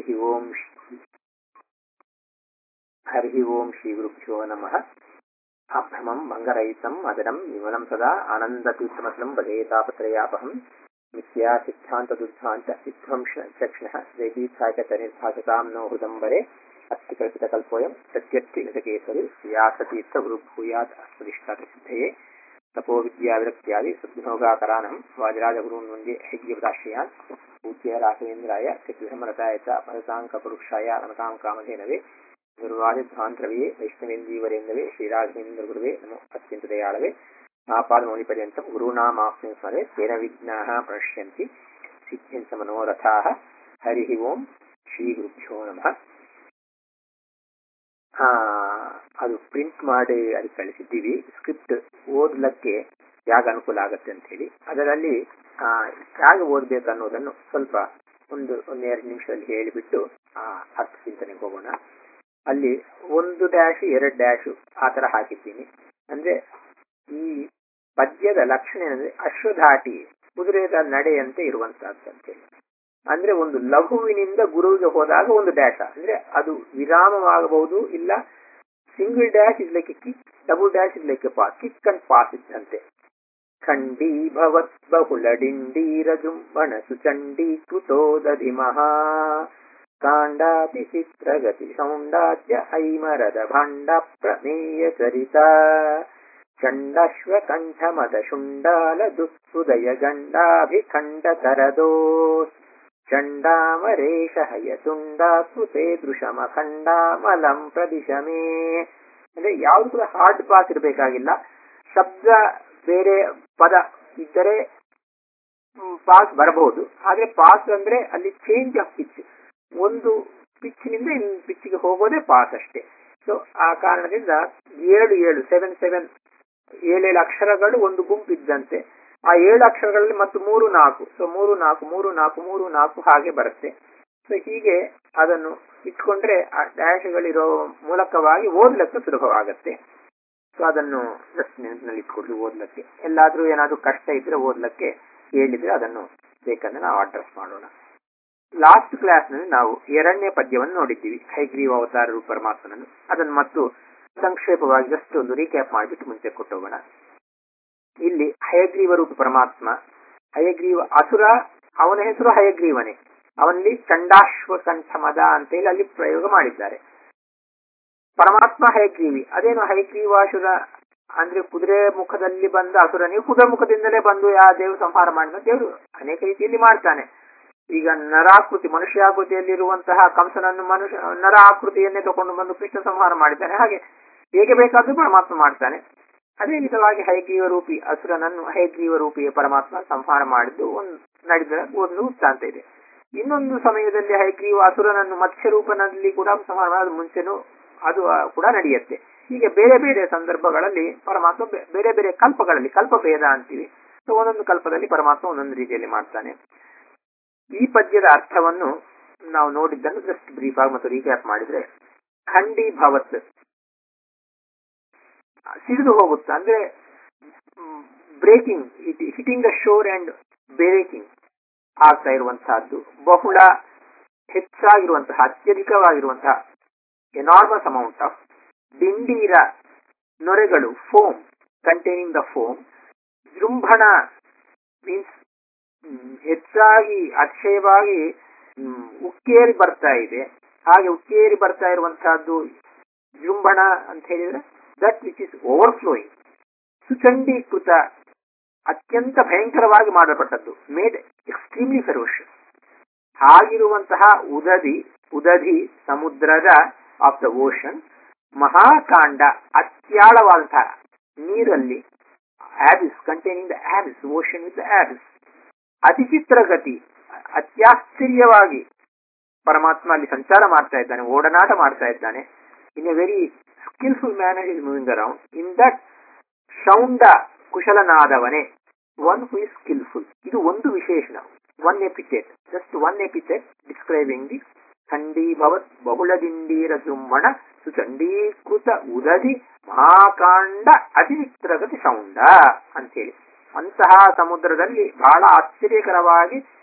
हरिः ओम् हरिः ओम् श्रीगुरुभ्यो नमः अभ्रमम् भङ्गरहितम् अदरम् विमलम् सदा आनन्दतीर्थमतलम् भजेतापत्रयापहम् मिथ्या सिद्धान्तदुद्धान्त विध्वंस चक्षणः जयतीर्थाचतनिर्भासताम् नो हृदम्बरे अस्तिकल्पितकल्पोऽयम् सत्यत्रिगतकेसरि व्यासतीर्थगुरुभूयात् अस्मदिष्टाप्रसिद्धये तपो विद्याविरक्त्यादि सद्विभोगाकरानम् वाजराजगुरून् वन्दे हैग्यपदाश्रयान् पूज्य राघवेन्द्राय सिद्धिधर्मरताय च भरताङ्कपुरुषाय रमतां कामधेनवे गुरुवादिध्वान्तरवे वैष्णवेन्दीवरेन्दवे श्रीराघवेन्द्रगुरुवे नमो अत्यन्तदयाळवे आपादमौलिपर्यन्तं गुरूणामाप्नुं स्मरे तेन विघ्नाः प्रणश्यन्ति सिद्ध्यन्त मनोरथाः हरिः ओम् ಶ್ರೀಗುರುಭ್ಯೋ ನಮಃ ಅದು ಪ್ರಿಂಟ್ ಮಾಡಿ ಅದು ಕಳಿಸಿದ್ದೀವಿ ಸ್ಕ್ರಿಪ್ಟ್ ಓದ್ಲಕ್ಕೆ ಯಾಗ ಅನುಕೂಲ ಆಗುತ್ತೆ ಅಂತ ಹೇಳಿ ಅದರಲ್ಲಿ ಹೇಗೆ ಓದ್ಬೇಕು ಅನ್ನೋದನ್ನು ಸ್ವಲ್ಪ ಒಂದು ಒಂದೆರಡು ನಿಮಿಷದಲ್ಲಿ ಹೇಳಿಬಿಟ್ಟು ಆ ಅರ್ಥ ಚಿಂತನೆಗೆ ಹೋಗೋಣ ಅಲ್ಲಿ ಒಂದು ಡ್ಯಾಶ್ ಎರಡು ಡ್ಯಾಶ್ ಆ ತರ ಹಾಕಿದ್ದೀನಿ ಅಂದ್ರೆ ಈ ಪದ್ಯದ ಲಕ್ಷಣ ಏನಂದ್ರೆ ಅಶ್ವಧಾಟಿ ಕುದುರೆದ ನಡೆಯಂತೆ ಇರುವಂತಹದ್ದು ಅಂತೇಳಿ ಅಂದ್ರೆ ಒಂದು ಲಘುವಿನಿಂದ ಗುರುವಿಗೆ ಹೋದಾಗ ಒಂದು ಡ್ಯಾಶ ಅಂದ್ರೆ ಅದು ವಿರಾಮವಾಗಬಹುದು ಇಲ್ಲ single dash is like kick double dash is like pass kick and pass ಇದ್ದಂತೆ ಖಂಡೀ ಭವತ್ ಬಹುಳಡಿಂಡೀರ ಜುಂಬಣ ಸುಚಂಡೀ ಕೃತೋದಧಿ ಮಹಾ ಕಾಂಡಾತಿ ಚಿತ್ರಗತಿ ಸೌಂಡಾದ್ಯ ಐಮರದ ಭಾಂಡ ಪ್ರಮೇಯ ಚರಿತ ಚಂಡಾಶ್ವ ಕಂಠಮದ ಶುಂಡಾಲ ದುಃಸುದಯ ಗಂಡಾಭಿಖಂಡ ತರದೋಸ್ ಚಂಡಾಮರೇಶ ಹಯತುಂಡಾಕೃತೆ ದೃಶಮಖಂಡಾಮಲಂ ಪ್ರದಿಶಮೇ ಅಂದ್ರೆ ಯಾವ್ದು ಕೂಡ ಹಾರ್ಡ್ ಪಾಸ್ ಇರಬೇಕಾಗಿಲ್ಲ ಶಬ್ದ ಬೇರೆ ಪದ ಇದ್ದರೆ ಪಾಸ್ ಬರಬಹುದು ಆದ್ರೆ ಪಾಸ್ ಅಂದ್ರೆ ಅಲ್ಲಿ ಚೇಂಜ್ ಆಫ್ ಪಿಚ್ ಒಂದು ಪಿಚ್ನಿಂದ ಇನ್ನು ಪಿಚ್ಗೆ ಹೋಗೋದೇ ಪಾಸ್ ಅಷ್ಟೇ ಸೊ ಆ ಕಾರಣದಿಂದ ಏಳು ಏಳು ಸೆವೆನ್ ಸೆವೆನ್ ಏಳೇಳು ಅಕ್ಷರಗಳು ಒಂದು ಗುಂಪಿದ್ದಂತೆ ಆ ಏಳು ಅಕ್ಷರಗಳಲ್ಲಿ ಮತ್ತು ಮೂರು ನಾಲ್ಕು ಸೊ ಮೂರು ನಾಲ್ಕು ಮೂರು ನಾಲ್ಕು ಮೂರು ನಾಲ್ಕು ಹಾಗೆ ಬರುತ್ತೆ ಸೊ ಹೀಗೆ ಅದನ್ನು ಇಟ್ಕೊಂಡ್ರೆ ಆ ಡ್ಯಾಶ್ಗಳಿರೋ ಮೂಲಕವಾಗಿ ಓದ್ಲಕ್ಕೆ ಸುಲಭವಾಗತ್ತೆ ಸೊ ಅದನ್ನು ಜಸ್ಟ್ ನೆನಪಿನಲ್ಲಿ ಇಟ್ಕೊಡ್ಲಿ ಓದ್ಲಕ್ಕೆ ಎಲ್ಲಾದ್ರೂ ಏನಾದ್ರೂ ಕಷ್ಟ ಇದ್ರೆ ಓದ್ಲಕ್ಕೆ ಹೇಳಿದ್ರೆ ಅದನ್ನು ಬೇಕಂದ್ರೆ ನಾವು ಅಡ್ರೆಸ್ ಮಾಡೋಣ ಲಾಸ್ಟ್ ಕ್ಲಾಸ್ ನಲ್ಲಿ ನಾವು ಎರಡನೇ ಪದ್ಯವನ್ನು ನೋಡಿದ್ದೀವಿ ಹೈಗ್ರೀವ ಅವತಾರರು ಪರಮಾತ್ಮನನ್ನು ಅದನ್ನು ಮತ್ತು ಸಂಕ್ಷೇಪವಾಗಿ ಜಸ್ಟ್ ಒಂದು ರೀಕ್ಯಾಪ್ ಮಾಡಿಬಿಟ್ಟು ಮುಂಚೆ ಕೊಟ್ಟೋಗೋಣ ಇಲ್ಲಿ ಹಯಗ್ರೀವ ರೂಪ ಪರಮಾತ್ಮ ಹಯಗ್ರೀವ ಅಸುರ ಅವನ ಹೆಸರು ಹಯಗ್ರೀವನೇ ಅವನಲ್ಲಿ ಚಂಡಾಶ್ವ ಕಂಠಮದ ಅಂತೇಳಿ ಅಲ್ಲಿ ಪ್ರಯೋಗ ಮಾಡಿದ್ದಾರೆ ಪರಮಾತ್ಮ ಹಯಗ್ರೀವಿ ಅದೇನು ಹಯಗ್ರೀವಾಸುರ ಅಂದ್ರೆ ಕುದುರೆ ಮುಖದಲ್ಲಿ ಬಂದ ಅಸುರನಿಗೆ ಕುದುರೆ ಮುಖದಿಂದಲೇ ಬಂದು ಯಾ ದೇವರು ಸಂಹಾರ ಮಾಡಿದ ದೇವರು ಅನೇಕ ರೀತಿಯಲ್ಲಿ ಮಾಡ್ತಾನೆ ಈಗ ನರಾಕೃತಿ ಮನುಷ್ಯಾಕೃತಿಯಲ್ಲಿರುವಂತಹ ಕಂಸನನ್ನು ಮನುಷ್ಯ ನರ ಆಕೃತಿಯನ್ನೇ ತಗೊಂಡು ಬಂದು ಕೃಷ್ಣ ಸಂಹಾರ ಮಾಡಿದ್ದಾನೆ ಹಾಗೆ ಹೇಗೆ ಬೇಕಾದ್ರೂ ಪರಮಾತ್ಮ ಮಾಡ್ತಾನೆ ಅದೇ ವಿಧವಾಗಿ ಹೈಗ್ರೀವ ರೂಪಿ ಅಸುರನನ್ನು ಹೈಗ್ರೀವ ರೂಪಿಯ ಪರಮಾತ್ಮ ಸಂಹಾರ ಮಾಡಿದ್ದು ಒಂದು ನಡೆದ ಒಂದು ವೃತ್ತಾಂತ ಇದೆ ಇನ್ನೊಂದು ಸಮಯದಲ್ಲಿ ಹೈಗ್ರೀವ ಅಸುರನನ್ನು ಮತ್ಸ್ಯರೂಪನಲ್ಲಿ ಕೂಡ ಸಂಹಾರ ಮಾಡೋದು ಮುಂಚೆನೂ ಅದು ಕೂಡ ನಡೆಯುತ್ತೆ ಹೀಗೆ ಬೇರೆ ಬೇರೆ ಸಂದರ್ಭಗಳಲ್ಲಿ ಪರಮಾತ್ಮ ಬೇರೆ ಬೇರೆ ಕಲ್ಪಗಳಲ್ಲಿ ಕಲ್ಪಭೇದ ಅಂತೀವಿ ಸೊ ಒಂದೊಂದು ಕಲ್ಪದಲ್ಲಿ ಪರಮಾತ್ಮ ಒಂದೊಂದು ರೀತಿಯಲ್ಲಿ ಮಾಡ್ತಾನೆ ಈ ಪದ್ಯದ ಅರ್ಥವನ್ನು ನಾವು ನೋಡಿದ್ದನ್ನು ಜಸ್ಟ್ ಬ್ರೀಫ್ ಆಗಿ ಮತ್ತು ರೀಕ್ಯಾಪ್ ಮಾಡಿದ್ರೆ ಖಂಡಿ ಭವತ್ ಸಿಡಿದು ಹೋಗುತ್ತೆ ಅಂದ್ರೆ breaking hitting the shore and breaking ಆಗ್ತಾ ಇರುವಂತಹದ್ದು ಬಹಳ ಹೆಚ್ಚಾಗಿರುವಂತಹ ಅತ್ಯಧಿಕವಾಗಿರುವಂತಹ ಎನಾರ್ಮಸ್ ಅಮೌಂಟ್ ಆಫ್ ದಿಂಡೀರ ನೊರೆಗಳು ಫೋಮ್ ಕಂಟೈನಿಂಗ್ ದ ಫೋಮ್ ಜೃಂಭಣ ಮೀನ್ಸ್ ಹೆಚ್ಚಾಗಿ ಅತಿಶಯವಾಗಿ ಉಕ್ಕೇರಿ ಬರ್ತಾ ಇದೆ ಹಾಗೆ ಉಕ್ಕೇರಿ ಬರ್ತಾ ಇರುವಂತಹದ್ದು ಜೃಂಭಣ ಅಂತ ಹೇಳಿದ್ರೆ ದಟ್ ವಿಚ್ ಇಸ್ ಓವರ್ಫ್ಲೋಯಿಂಗ್ ಸುಚಂಡೀಕೃತ ಅತ್ಯಂತ ಭಯಂಕರವಾಗಿ ಮಾಡಲ್ಪಟ್ಟದ್ದು ಮೇಡ್ ಎಕ್ಸ್ಟ್ರೀಮ್ಲಿ ಫೆರೋಷಿಯಸ್ ಹಾಗಿರುವಂತಹ ಉದದಿ ಉದಧಿ ಸಮುದ್ರದ ಆಫ್ ದ ಓಷನ್ ಮಹಾಕಾಂಡ ಅತ್ಯಾಳವಾದಂತಹ ನೀರಲ್ಲಿ abyss containing the abyss ocean with abyss ಅತಿಚಿತ್ರ ಗತಿ ಅತ್ಯಾಶ್ಚರ್ಯವಾಗಿ ಪರಮಾತ್ಮ ಅಲ್ಲಿ ಸಂಚಾರ ಮಾಡ್ತಾ ಇದ್ದಾನೆ ಓಡನಾಟ ಮಾಡ್ತಾ ಇದ್ದಾನೆ in a very skillful manner is moving around in that ಶೌಂಡ ಕುಶಲನಾದವನೇ ಒನ್ ಹೂ ಇಸ್ ಸ್ಕಿಲ್ಫುಲ್ ಇದು ಒಂದು ವಿಶೇಷಣ one epithet just one epithet describing the ಖಂಡೀಭವತ್ ಬಹುಳದಿಂಡೀರ ಜುಮ್ಮಣ ಸುಚಂಡೀಕೃತ ಉದದಿ ಮಹಾಕಾಂಡ ಅತಿಚಿತ್ರಗತಿ ಶೌಂಡ ಅಂತೇಳಿ ಅಂತಹ ಸಮುದ್ರದಲ್ಲಿ ಬಹಳ ಆಶ್ಚರ್ಯಕರವಾಗಿ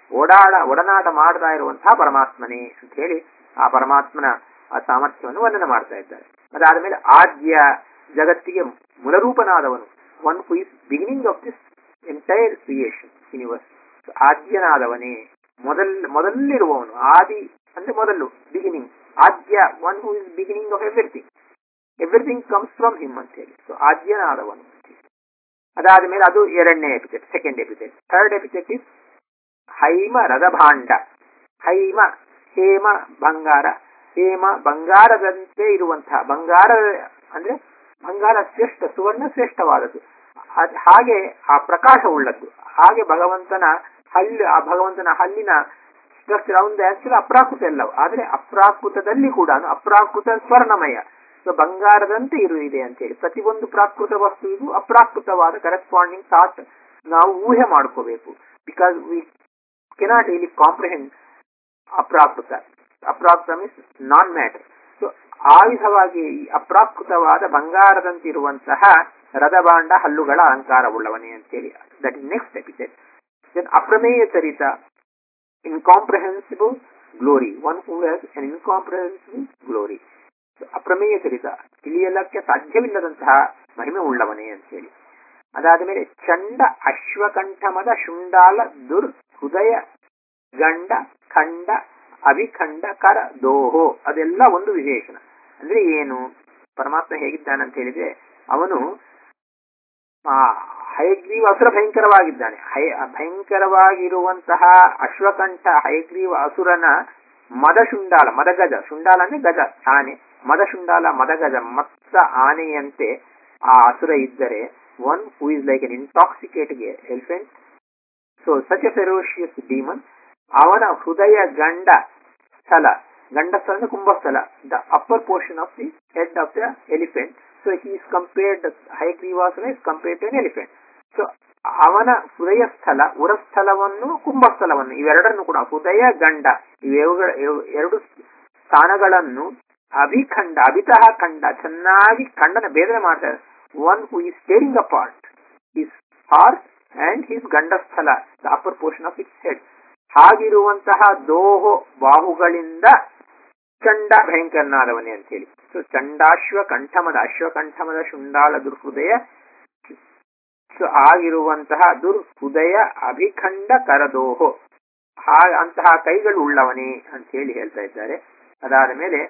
ಓಡಾಡ ಒಡನಾಟ ಮಾಡ್ತಾ ಇರುವಂತಹ ಪರಮಾತ್ಮನೇ ಅಂತ ಹೇಳಿ ಆ ಪರಮಾತ್ಮನ ಆ ಸಾಮರ್ಥ್ಯವನ್ನು ವರ್ಣನೆ ಮಾಡ್ತಾ ಇದ್ದಾರೆ ಅದಾದ್ಮೇಲೆ ಆದ್ಯ ಜಗತ್ತಿಗೆ ಮೂಲರೂಪನಾದವನು one who is beginning of this entire creation universe ಆದ್ಯನಾದವನೇ ಮೊದಲ್ ಮೊದಲಿರುವವನು ಆದಿ ಅಂದ್ರೆ ಮೊದಲು ಬಿಗಿನಿಂಗ್ ಆದ್ಯ one who is beginning of everything everything comes from him ಅಂತ ಹೇಳಿ ಸೊ ಆದ್ಯನಾದವನು ಅದಾದ ಮೇಲೆ ಅದು ಎರಡನೇ epithet second epithet third epithet is ಹೈಮ ರಥಭಾಂಡ ಹೈಮ ಹೇಮ ಬಂಗಾರ ಹೇಮ ಬಂಗಾರದಂತೆ ಇರುವಂತಹ ಬಂಗಾರ ಅಂದ್ರೆ ಬಂಗಾರ ಶ್ರೇಷ್ಠ ಸುವರ್ಣ ಶ್ರೇಷ್ಠವಾದದ್ದು ಅದ್ ಹಾಗೆ ಆ ಪ್ರಕಾಶ ಉಳ್ಳದ್ದು ಹಾಗೆ ಭಗವಂತನ ಹಲ್ಲು ಆ ಭಗವಂತನ ಹಲ್ಲಿನ ಸ್ಟ್ರಕ್ಚರ್ ಅವನು ಆಕ್ಚುಲಿ ಅಪ್ರಾಕೃತ ಎಲ್ಲವು ಆದ್ರೆ ಅಪ್ರಾಕೃತದಲ್ಲಿ ಕೂಡ ಅಪ್ರಾಕೃತ ಸ್ವರ್ಣಮಯ ಸೊ ಬಂಗಾರದಂತೆ ಇರು ಇದೆ ಅಂತ ಹೇಳಿ ಪ್ರತಿಯೊಂದು ಪ್ರಾಕೃತ ವಸ್ತುವಿಗೂ ಅಪ್ರಾಕೃತವಾದ ಕರೆಸ್ಪಾಂಡಿಂಗ್ ಥಾಟ್ ನಾವು ಊಹೆ ಮಾಡ್ಕೋಬೇಕು ಬಿಕಾಸ್ ವಿ ಕೆನಾಟ್ ಇಲ್ಲಿ ಕಾಂಪ್ರಿಹೆಂಡ್ ಅಪ್ರಾಕೃತ ಅಪ್ರಾಕೃತ ಮೀನ್ಸ್ ನಾನ್ ಮ್ಯಾಟರ್ ಸೊ ಆ ವಿಧವಾಗಿ ಈ ಅಪ್ರಾಕೃತವಾದ ಬಂಗಾರದಂತಿರುವಂತಹ ರಥಭಾಂಡ ಹಲ್ಲುಗಳ ಅಲಂಕಾರವುಳ್ಳವನೇ ಅಂತೇಳಿ that is next epithet then ಅಪ್ರಮೇಯ ಚರಿತ incomprehensible glory one who has an incomprehensible glory ಅಪ್ರಮೇಯ ಚರಿತ ತಿಳಿಯಲಕ್ಕೆ ಸಾಧ್ಯವಿಲ್ಲದಂತಹ ಮಹಿಮೆ ಉಳ್ಳವನೇ ಅಂತೇಳಿ ಅದಾದ ಮೇಲೆ ಚಂಡ ಅಶ್ವಕಂಠಮದ ಶುಂಡಾಲ ದುರ್ ಹೃದಯ ಗಂಡ ಖಂಡ ಅವಿಖಂಡ ಕರ ದೋಹೋ ಅದೆಲ್ಲ ಒಂದು ವಿಶೇಷಣ ಅಂದ್ರೆ ಏನು ಪರಮಾತ್ಮ ಹೇಗಿದ್ದಾನಂತ ಹೇಳಿದ್ರೆ ಅವನು ಆ ಹಯಗ್ರೀವ ಅಸುರ ಭಯಂಕರವಾಗಿದ್ದಾನೆ ಹಯ ಭಯಂಕರವಾಗಿರುವಂತಹ ಅಶ್ವಕಂಠ ಹಯಗ್ರೀವ ಅಸುರನ ಮದಶುಂಡಾಲ ಮದಗಜ ಶುಂಡಾಲ ಅಂದ್ರೆ ಗಜ ಆನೆ ಮದಶುಂಡಾಲ ಮದಗಜ ಮತ್ತ ಆನೆಯಂತೆ ಆ ಅಸುರ ಇದ್ದರೆ one who is like an intoxicating elephant so such a ferocious demon ಅವನ ಹೃದಯ ಗಂಡ ಸ್ಥಳ ಗಂಡ ಸ್ಥಳ ಅಂದ್ರೆ ಕುಂಭಸ್ಥಳ the upper portion of the head of the elephant so he is compared ಹೈಗ್ರೀವಾಸನ is compared to an elephant so ಅವನ ಹೃದಯ ಸ್ಥಳ ಉರಸ್ಥಳವನ್ನು ಕುಂಭಸ್ಥಳವನ್ನು ಇವೆರಡನ್ನು ಕೂಡ ಹೃದಯ ಗಂಡ ಇವೆರಡು ಎರಡು ಸ್ಥಾನಗಳನ್ನು ಅಭಿಖಂಡ ಅಭಿತಃ ಖಂಡ ಚೆನ್ನಾಗಿ ಖಂಡನ ಭೇದನೆ ಮಾಡ್ತಾರೆ one who is tearing a part his heart and his ಗಂಡಸ್ಥಲ the upper portion of its head ಹಾಗಿರುವಂತಹ ದೋಹೋ ಬಾಹುಗಳಿಂದ ಚಂಡ ಭಯಂಕರನಾದವನೇ ಅಂತ ಹೇಳಿ ಸೊ ಚಂಡಾಶ್ವ ಕಂಠಮದ ಅಶ್ವಕಂಠಮದ ಶುಂಡಾಳ ದುರ್ಹೃದಯ ಸೊ ಆಗಿರುವಂತಹ ದುರ್ಹೃದಯ ಅಭಿಖಂಡ ಕರದೋಹೋ ಹಾ ಅಂತಹ ಕೈಗಳು ಉಳ್ಳವನೇ ಅಂತ ಹೇಳಿ ಹೇಳ್ತಾ ಇದ್ದಾರೆ ಅದಾದ ಮೇಲೆ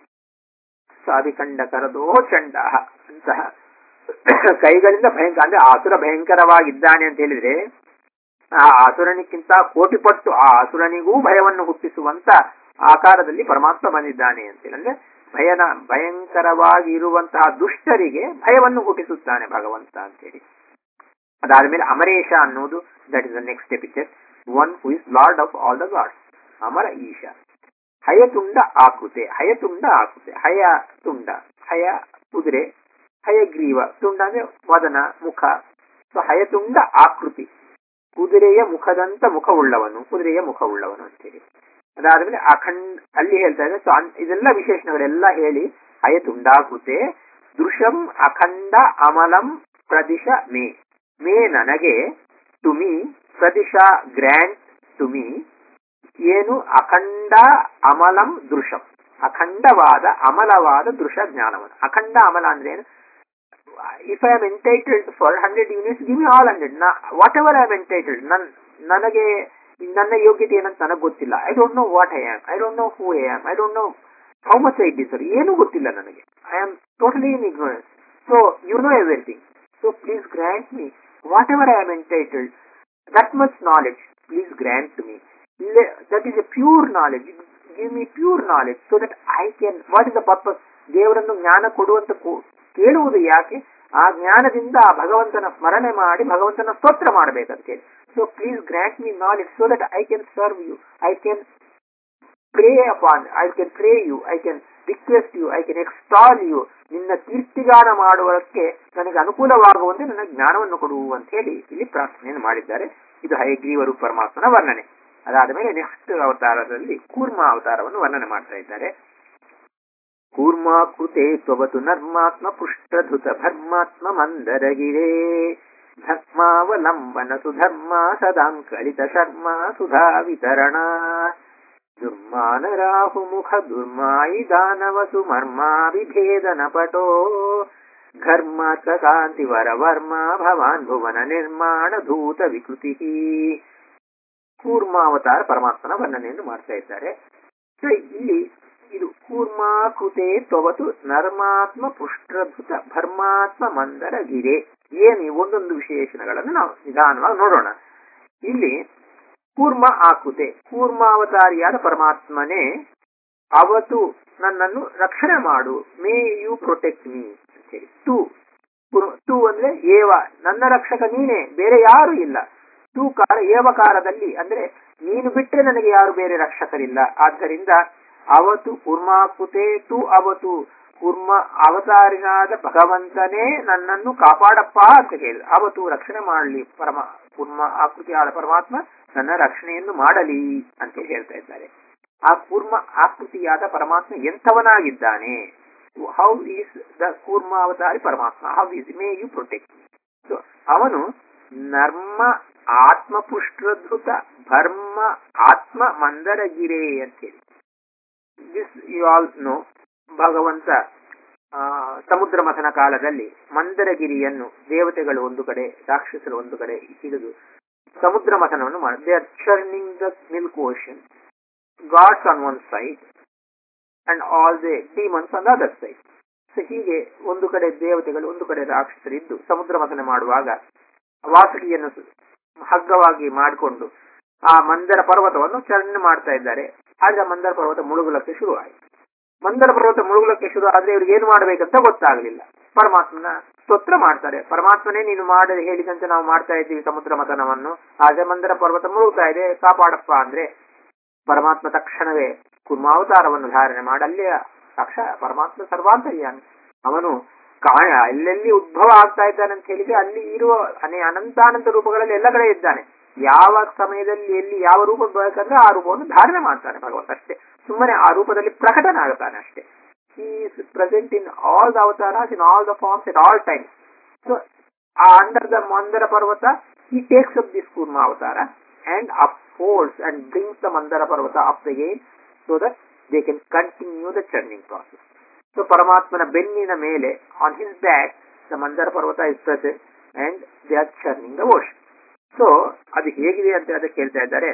ಸೊ ಅಭಿಖಂಡ ಕರದೋಹೋ ಚಂಡ ಅಂತಹ ಕೈಗಳಿಂದ ಭಯಂಕರ ಅಂದ್ರೆ ಆಸುರ ಭಯಂಕರವಾಗಿದ್ದಾನೆ ಅಂತ ಹೇಳಿದ್ರೆ ಆ ಅಸುರನಿಕ್ಕಿಂತ ಕೋಟಿ ಪಟ್ಟು ಆ ಅಸುರನಿಗೂ ಭಯವನ್ನು ಹುಟ್ಟಿಸುವಂತ ಆಕಾರದಲ್ಲಿ ಪರಮಾತ್ಮ ಬಂದಿದ್ದಾನೆ ಅಂತೇಳಿ ಅಂದ್ರೆ ಭಯನ ಭಯಂಕರವಾಗಿರುವಂತಹ ದುಷ್ಟರಿಗೆ ಭಯವನ್ನು ಹುಟ್ಟಿಸುತ್ತಾನೆ ಭಗವಂತ ಅಂತೇಳಿ ಅದಾದ್ಮೇಲೆ ಅಮರೇಶ ಅನ್ನೋದು that is the next epithet one who is lord of all the gods ಅಮರ ಈಶ ಹಯತುಂಡ ಆಕೃತೆ ಹಯತುಂಡ ಆಕೃತೆ ಹಯ ತುಂಡ ಹಯ ಕುದುರೆ ಹಯಗ್ರೀವ ತುಂಡ ಅಂದ್ರೆ ವದನ ಮುಖ ಸೊ ಹಯತುಂಡ ಆಕೃತಿ ಕುದುರೆಯ ಮುಖದಂತ ಮುಖವುಳ್ಳವನು ಕುದುರೆಯ ಮುಖವುಳ್ಳವನು ಅಂತೇಳಿ ಅದಾದ್ಮೇಲೆ ಅಖಂಡ್ ಅಲ್ಲಿ ಹೇಳ್ತಾ ಇದೆ ಸೊ ಇದೆಲ್ಲ ವಿಶೇಷಣಗಳೆಲ್ಲ ಹೇಳಿ ಹಯತುಂಡಾಕೃತೆ ದೃಶಂ ಅಖಂಡ ಅಮಲಂ ಪ್ರದಿಶ ಮೇ ಮೇ ನನಗೆ ತುಮಿ ಪ್ರದಿಶ ಗ್ರ್ಯಾಂಡ್ ತುಮಿ ಏನು ಅಖಂಡ ಅಮಲಂ ದೃಶಂ ಅಖಂಡವಾದ ಅಮಲವಾದ ದೃಶ ಜ್ಞಾನವನ್ನು ಅಖಂಡ ಅಮಲ ಅಂದ್ರೆ ಏನು if I am entitled for hundred units give me all hundred whatever I am entitled ನನ್ ನನಗೆ ನನ್ನ ಯೋಗ್ಯತೆ ಏನಂತ ನನಗೆ ಗೊತ್ತಿಲ್ಲ I don't know what I am I don't know who I am I don't know how much I deserve ಏನೂ ಗೊತ್ತಿಲ್ಲ ನನಗೆ I am totally in ignorance so you know everything so please grant me whatever I am entitled that much knowledge please grant me that is a pure knowledge give me pure knowledge so that I can what is the purpose ದೇವರನ್ನು ಜ್ಞಾನ ಕೊಡುವಂತ ಕೇಳುವುದು ಯಾಕೆ ಆ ಜ್ಞಾನದಿಂದ ಆ ಭಗವಂತನ ಸ್ಮರಣೆ ಮಾಡಿ ಭಗವಂತನ ಸ್ತೋತ್ರ ಮಾಡಬೇಕಂತೇಳಿ so please grant me knowledge so that I can serve you I can pray upon I can pray you I can request you I can extol you ನಿನ್ನ ಕೀರ್ತಿಗಾನ ಮಾಡುವುದಕ್ಕೆ ನನಗೆ ಅನುಕೂಲವಾಗುವಂತೆ ನನ್ನ ಜ್ಞಾನವನ್ನು ಕೊಡು ಅಂತ ಹೇಳಿ ಇಲ್ಲಿ ಪ್ರಾರ್ಥನೆಯನ್ನು ಮಾಡಿದ್ದಾರೆ ಇದು ಹಯಗ್ರೀವರು ಪರಮಾತ್ಮನ ವರ್ಣನೆ ಅದಾದ ಮೇಲೆ ನೆಕ್ಸ್ಟ್ ಅವತಾರದಲ್ಲಿ ಕೂರ್ಮ ಅವತಾರವನ್ನು ವರ್ಣನೆ ಮಾಡ್ತಾ ಇದ್ದಾರೆ ಕೂರ್ಮಾಕೃತೆ ತ್ವವತು ನರ್ಮಾತ್ಮ ಪುಷ್ಟಧೃತ ಭರ್ಮಾತ್ಮ ಮಂದರಗಿರೇ ಧರ್ಮಾವಲಂಬನ ಸುಧರ್ಮ ಸದಾಂ ಕಳಿತ ಶರ್ಮ ಸುಧಾ ವಿತರಣ ದುರ್ಮಾನರಾಹು ಮುಖ ದುರ್ಮಾಯಿ ದಾನವಸು ಮರ್ಮಾ ವಿಭೇದನ ಪಟೋ ಘರ್ಮಾರ್ಕ ಕಾಂತಿ ವರ ವರ್ಮ ಭವಾನ್ ಭುವನ ನಿರ್ಮಾಣ ಧೂತ ವಿಕೃತಿ ಕೂರ್ಮಾವತಾರ ಪರಮಾತ್ಮನ ವರ್ಣನೆಯನ್ನು ಮಾಡ್ತಾ ಇದ್ದಾರೆ ಸೊ ಇಲ್ಲಿ ಇದು ಕೂರ್ಮಾಕೃತೆ ತ್ವವತು ನರ್ಮಾತ್ಮ ಪುಷ್ಟ್ರಭುತ ಭರ್ಮಾತ್ಮ ಮಂದರ ಗಿರೆ ಏನು ಈ ಒಂದೊಂದು ವಿಶೇಷಣಗಳನ್ನು ನಾವು ನಿಧಾನವಾಗಿ ನೋಡೋಣ ಇಲ್ಲಿ ಕೂರ್ಮ ಆಕೃತೆ ಕೂರ್ಮಾವತಾರಿಯಾದ ಪರಮಾತ್ಮನೇ ಅವತು ನನ್ನನ್ನು ರಕ್ಷಣೆ ಮಾಡು ಮೇ ಯು ಪ್ರೊಟೆಕ್ಟ್ ಮೀ ಅಂತೇಳಿ ಟು ಟು ಅಂದ್ರೆ ಏವ ನನ್ನ ರಕ್ಷಕ ನೀನೇ ಬೇರೆ ಯಾರು ಇಲ್ಲ ಟು ಕಾರ ಏವಕಾರದಲ್ಲಿ ಅಂದ್ರೆ ನೀನು ಬಿಟ್ಟರೆ ನನಗೆ ಯಾರು ಬೇರೆ ರಕ್ಷಕರಿಲ್ಲ ಆದ್ದರಿಂದ ಅವತು ಕೂರ್ಮಾಕೃತೆ ಟು ಅವತು ಕೂರ್ಮ ಅವತಾರಿನಾದ ಭಗವಂತನೇ ನನ್ನನ್ನು ಕಾಪಾಡಪ್ಪ ಅಂತ ಕೇಳಿದ ಅವತು ರಕ್ಷಣೆ ಮಾಡಲಿ ಪರಮ ಕೂರ್ಮ ಆಕೃತಿಯಾದ ಪರಮಾತ್ಮ ನನ್ನ ರಕ್ಷಣೆಯನ್ನು ಮಾಡಲಿ ಅಂತ ಹೇಳ್ತಾ ಇದ್ದಾರೆ ಆ ಕೂರ್ಮ ಆಕೃತಿಯಾದ ಪರಮಾತ್ಮ ಎಂಥವನಾಗಿದ್ದಾನೆ how is the Kurma avatari Paramatma how is may you protect so ಅವನು ನರ್ಮ ಆತ್ಮಪುಷ್ಟ್ರಧೃತ ಭರ್ಮ ಆತ್ಮ ಮಂದರಗಿರೆ ಅಂತೇಳಿ ದಿಸ್ ಯು ಆಲ್ ನೋ ಭಗವಂತ ಸಮುದ್ರ ಮಥನ ಕಾಲದಲ್ಲಿ ಮಂದರಗಿರಿಯನ್ನು ದೇವತೆಗಳು ಒಂದು ಕಡೆ ರಾಕ್ಷಸರು ಒಂದು ಕಡೆ ಹಿಡಿದು ಸಮುದ್ರ ಮಥನವನ್ನು ಮಾಡಿ they are churning the milk ocean gods on one side and all the demons on the other side so ಹೀಗೆ ಒಂದು ಕಡೆ ದೇವತೆಗಳು ಒಂದು ಕಡೆ ರಾಕ್ಷಸರಿದ್ದು ಸಮುದ್ರ ಮಥನ ಮಾಡುವಾಗ ವಾಸುಕಿಯನ್ನು ಹಗ್ಗವಾಗಿ ಮಾಡಿಕೊಂಡು ಆ ಮಂದರ ಪರ್ವತವನ್ನು ಚಲನೆ ಮಾಡ್ತಾ ಇದ್ದಾರೆ ಆದ್ರೆ ಮಂದರ ಪರ್ವತ ಮುಳುಗುಲಕ್ಕೆ ಶುರು ಆಯಿತು ಮಂದರ ಪರ್ವತ ಮುಳುಗುಲಕ್ಕೆ ಶುರು ಆದ್ರೆ ಇವ್ರಿಗೆ ಏನು ಮಾಡಬೇಕಂತ ಗೊತ್ತಾಗಲಿಲ್ಲ ಪರಮಾತ್ಮನ ಸ್ತೋತ್ರ ಮಾಡ್ತಾರೆ ಪರಮಾತ್ಮನೇ ನೀನು ಮಾಡಿ ಹೇಳಿದಂತೆ ನಾವು ಮಾಡ್ತಾ ಇದ್ದೀವಿ ಸಮುದ್ರ ಮಥನವನ್ನು ಆದ್ರೆ ಮಂದರ ಪರ್ವತ ಮುಳುಗ್ತಾ ಇದೆ ಕಾಪಾಡಪ್ಪ ಅಂದ್ರೆ ಪರಮಾತ್ಮ ತಕ್ಷಣವೇ ಕುರ್ಮಾವತಾರವನ್ನು ಧಾರಣೆ ಮಾಡಿ ಅಲ್ಲೇ ಸಾಕ್ಷ ಪರಮಾತ್ಮ ಸರ್ವಾಂತರ್ಯಾಮಿ ಅವನು ಕಾಣ ಎಲ್ಲೆಲ್ಲಿ ಉದ್ಭವ ಆಗ್ತಾ ಇದ್ದಾನೆ ಅಂತ ಹೇಳಿದ್ರೆ ಅಲ್ಲಿ ಇರುವ ಅನೇ ಅನಂತಾನಂತ ರೂಪಗಳಲ್ಲಿ ಎಲ್ಲ ಕಡೆ ಇದ್ದಾನೆ ಯಾವ ಸಮಯದಲ್ಲಿ ಎಲ್ಲಿ ಯಾವ ರೂಪ ಬೇಕಂದ್ರೆ ಆ ರೂಪವನ್ನು ಧಾರಣೆ ಮಾಡ್ತಾನೆ ಭಗವಂತ ಅಷ್ಟೇ ಸುಮ್ಮನೆ ಆ ರೂಪದಲ್ಲಿ ಪ್ರಕಟನ ಆಗುತ್ತಾನೆ ಅಷ್ಟೇ ಈ present in all the avatars in all the forms in all time so ಆ ಅಂಡರ್ ದ ಮಂದರ ಪರ್ವತ ಈ takes up this Kurma avatara and upholds and brings the Mandara Parvata up again so that they can continue the churning process. So Paramatmana ಬೆನ್ನಿನ ಮೇಲೆ on his back the Mandara Parvata is present and they are churning the ocean. So ಅದು ಹೇಗಿದೆ ಅಂತ ಅದಕ್ಕೆ ಕೇಳ್ತಾ ಇದ್ದಾರೆ